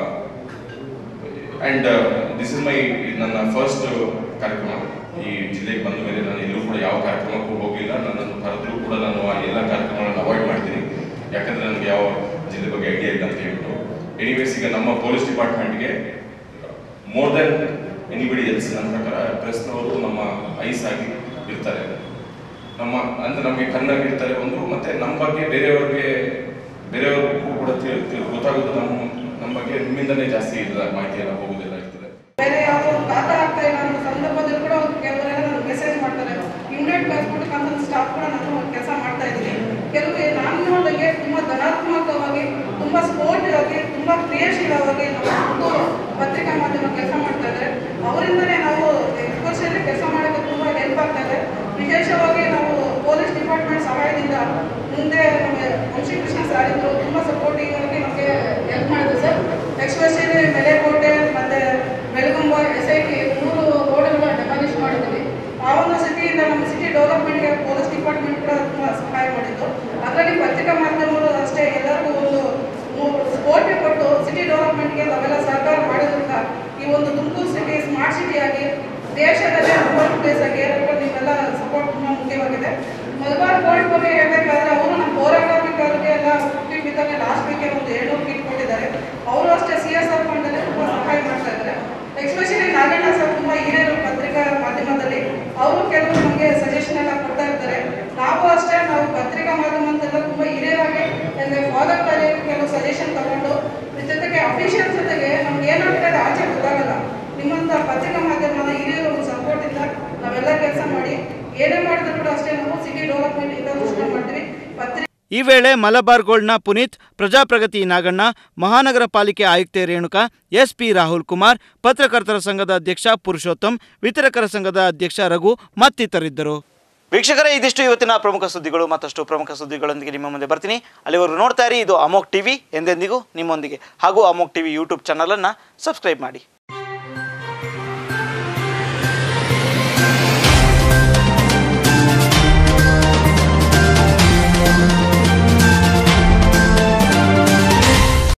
and this is my ನನ್ನ ಫಸ್ಟ್ ಕಾರ್ಯಕ್ರಮ ಈ ಜಿಲ್ಲೆಗೆ ಬಂದ ಮೇಲೆ ನಾನು ಎಲ್ಲೂ ಕೂಡ ಯಾವ ಕಾರ್ಯಕ್ರಮಕ್ಕೂ ಹೋಗಿಲ್ಲ ನನ್ನನ್ನು ಕರೆದ್ರು ಕೂಡ ನಾನು ಆ ಎಲ್ಲ ಕಾರ್ಯಕ್ರಮಗಳನ್ನು ಅವಾಯ್ಡ್ ಮಾಡ್ತೀನಿ ಯಾಕಂದ್ರೆ ನನಗೆ ಯಾವ ಜಿಲ್ಲೆ ಬಗ್ಗೆ ಐಡಿಯಾ ಇಲ್ಲ ಅಂತ ಹೇಳ್ಬಿಟ್ಟು ಎನಿವೇಸ್ ಈಗ ನಮ್ಮ ಪೊಲೀಸ್ ಡಿಪಾರ್ಟ್ಮೆಂಟ್ಗೆ ಮೋರ್ ದೆನ್ ಎನಿಬಡಿ ಎಲ್ಸ್ ನನ್ನ ಪ್ರಕಾರ ಪ್ರೆಸ್ನವರು ನಮ್ಮ ಐಸ್ ಆಗಿ ಇರ್ತಾರೆ ನಮ್ಮ ಅಂದ್ರೆ ನಮಗೆ ಕಣ್ಣಾಗಿ ಇರ್ತಾರೆ ಒಂದು ಮತ್ತೆ ನಮ್ಮ ಬಗ್ಗೆ ಬೇರೆಯವ್ರಿಗೆ ಬೇರೆಯವ್ರಿಗೂ ಕೂಡ ತಿಳ್ ತಿಳ್- ಗೊತ್ತಾಗೋದು ನಮ್ಮ ನಮ್ಮ ಬಗ್ಗೆ ನಿಮ್ಮಿಂದನೇ ಜಾಸ್ತಿ ಇಲ್ಲ ಮಾಹಿತಿ ಎಲ್ಲ ಹೋಗೋದೆಲ್ಲ ಇರ್ತದೆ ಬೇರೆ ಯಾವುದೋ ಖಾತೆ ಆಗ್ತಾ ಇಲ್ಲ ಅನ್ನೋ ಸಂದರ್ಭದಲ್ಲಿ ಕೂಡ ಒಂದು ಕೆಲವರೆಲ್ಲ ನನಗೆ ಮೆಸೇಜ್ ಮಾಡ್ತಾರೆ ಇಮಿಡಿಯೇಟ್ ಕಳ್ಸ್ಬಿಟ್ಟು ಸ್ಟಾಫ್ ಕೂಡ ನಾನು ಕೆಲಸ ಮಾಡ್ತಾ ಇದ್ದೀನಿ ಕೆಲವು ನಾನು ನೋಡಿದಂಗೆ ತುಂಬ ಧನಾತ್ಮಕವಾಗಿ ತುಂಬ ಸ್ಪೋರ್ಟಿವ್ ಆಗಿ ತುಂಬ ಕ್ರಿಯಾಶೀಲವಾಗಿ ನಾವು ಪತ್ರಿಕಾ ಮಾಧ್ಯಮ ಕೆಲಸ ಮಾಡ್ತಾ ಇದ್ದಾರೆ ಅವರಿಂದನೇ ನಾವು ಎಕ್ಸ್ಪೋಷಲ್ಲಿ ಕೆಲಸ ಮಾಡೋಕ್ಕೆ ತುಂಬ ಹೆಲ್ಪ್ ಆಗ್ತಾ ಇದೆ ವಿಶೇಷವಾಗಿ ನಾವು ಪೊಲೀಸ್ ಡಿಪಾರ್ಟ್ಮೆಂಟ್ ಸಹಾಯದಿಂದ ಮುಂದೆ ನಮಗೆ ವಂಶೀಕೃಷ್ಣ ಸರ್ ಇದ್ರು ತುಂಬ ಸಪೋರ್ಟಿವ್ ಆಗಿ ನಮಗೆ ಹೆಲ್ಪ್ ಮಾಡಿದ್ರು ಸರ್ ಎಕ್ಸ್ಪೆಷಲಿ ಮೆಲೆಕೋಟೆ ಮತ್ತೆ ಬೆಳಗುಂಬ ಎಸ್ ಐ ಟಿ ಮೂರು ರೋಡ್ಗಳ ಡೆಮಾಲಿಷ್ ಮಾಡಿದ್ವಿ ಆ ಒಂದು ಸಿಟಿಯಿಂದ ನಮ್ಮ ಸಿಟಿ ಡೆವಲಪ್ಮೆಂಟ್ಗೆ ಪೊಲೀಸ್ ಡಿಪಾರ್ಟ್ಮೆಂಟ್ ಕೂಡ ತುಂಬ ಸಹಾಯ ಮಾಡಿದ್ದು ಅದರಲ್ಲಿ ಪತ್ರಿಕಾ ಮಾಧ್ಯಮಗಳು ಅಷ್ಟೇ ಎಲ್ಲರಿಗೂ ಒಂದು ಸ್ಪೋರ್ಟಿವ್ ಕೊಟ್ಟು ಸಿಟಿ ಡೆವಲಪ್ಮೆಂಟ್ಗೆ ನಾವೆಲ್ಲ ಸಹಕಾರ ಮಾಡೋದ್ರಿಂದ ಈ ಒಂದು ತುಮಕೂರು ಸಿಟಿ ಸ್ಮಾರ್ಟ್ ಸಿಟಿ ಆಗಿ ದೇಶದಲ್ಲೇ ನಂಬರ್ ಪ್ಲೇಸ್ ಆಗಿ ಏರೋಕ್ಕೆ ನೀವೆಲ್ಲ ಸಪೋರ್ಟ್ ತುಂಬ ಮುಖ್ಯವಾಗಿದೆ ಮಲಬಾರ್ ಗೋಲ್ಡ್ ಬಗ್ಗೆ ಹೇಳಬೇಕಾದ್ರೆ ಅವರು ನಮ್ಮ ಪೌರಕಾರ್ಮಿಕರಿಗೆ ಎಲ್ಲ ಕಿಟ್ ವಿತರಣೆ ಲಾಸ್ಟ್ ವೀಕೆ ಒಂದು ಏಳ್ನೂರು ಕಿಟ್ ಕೊಟ್ಟಿದ್ದಾರೆ ಅವರು ಅಷ್ಟೇ ಸಿ ಎಸ್ ಆರ್ ಫಂಡಲ್ಲಿ ತುಂಬ ಸಹಾಯ ಮಾಡ್ತಾ ಇದ್ದಾರೆ ಎಸ್ಪೆಷಲಿ ನಾಗಣ್ಣ ಸರ್ ತುಂಬ ಹಿರಿಯರು ಪತ್ರಿಕಾ ಮಾಧ್ಯಮದಲ್ಲಿ ಅವರು ಕೆಲವು ನಮಗೆ ಸಜೆಷನ್ ಎಲ್ಲ ಕೊಡ್ತಾ ಇರ್ತಾರೆ ನಾವು ಅಷ್ಟೇ ನಾವು ಪತ್ರಿಕಾ ಮಾಧ್ಯಮ ಅಂತೆಲ್ಲ ತುಂಬ ಹಿರಿಯರಾಗಿ ಅಂದರೆ ಫಾದರ್ ಕಾರ್ಯ ಕೆಲವು ಸಜೆಷನ್ ತಗೊಂಡು ಇದ್ರ ಜೊತೆಗೆ ಅಫಿಷಿಯಲ್ ಜೊತೆಗೆ ನಮ್ಗೆ ಏನಾಗ್ತದೆ ಆಚೆ ಗೊತ್ತಾಗಲ್ಲ ನಿಮ್ಮಂಥ ಪತ್ರಿಕಾ ಮಾಧ್ಯಮದ ಹಿರಿಯರು ಒಂದು ಸಪೋರ್ಟಿಂದ ನಾವೆಲ್ಲ ಕೆಲಸ ಮಾಡಿ ಏನೇ ಮಾಡಿದ್ರು ಕೂಡ ಅಷ್ಟೇ ನಾವು ಸಿಟಿ ಡೆವಲಪ್ಮೆಂಟ್ ಇಂದ ಘೋಷಣೆ ಮಾಡ್ತೀವಿ ಪತ್ರಿಕೆ ಈ ವೇಳೆ ಮಲಬಾರ್ ಗೋಲ್ಡ್ನ ಪುನೀತ್ ಪ್ರಜಾಪ್ರಗತಿ ನಾಗಣ್ಣ ಮಹಾನಗರ ಪಾಲಿಕೆ ಆಯುಕ್ತೆ ರೇಣುಕಾ ಎಸ್ಪಿ ರಾಹುಲ್ ಕುಮಾರ್ ಪತ್ರಕರ್ತರ ಸಂಘದ ಅಧ್ಯಕ್ಷ ಪುರುಷೋತ್ತಮ್ ವಿತರಕರ ಸಂಘದ ಅಧ್ಯಕ್ಷ ರಘು ಮತ್ತಿತರಿದ್ದರು ವೀಕ್ಷಕರೇ ಇದಿಷ್ಟು ಇವತ್ತಿನ ಪ್ರಮುಖ ಸುದ್ದಿಗಳು ಮತ್ತಷ್ಟು ಪ್ರಮುಖ ಸುದ್ದಿಗಳೊಂದಿಗೆ ನಿಮ್ಮ ಮುಂದೆ ಬರ್ತೀನಿ ಅಲ್ಲಿವರೆಗೂ ನೋಡ್ತಾ ಇರಿ ಇದು ಅಮೋಕ್ ಟಿವಿ ಎಂದೆಂದಿಗೂ ನಿಮ್ಮೊಂದಿಗೆ ಹಾಗೂ ಅಮೋಕ್ ಟಿವಿ ಯೂಟ್ಯೂಬ್ ಚಾನಲನ್ನು ಸಬ್ಸ್ಕ್ರೈಬ್ ಮಾಡಿ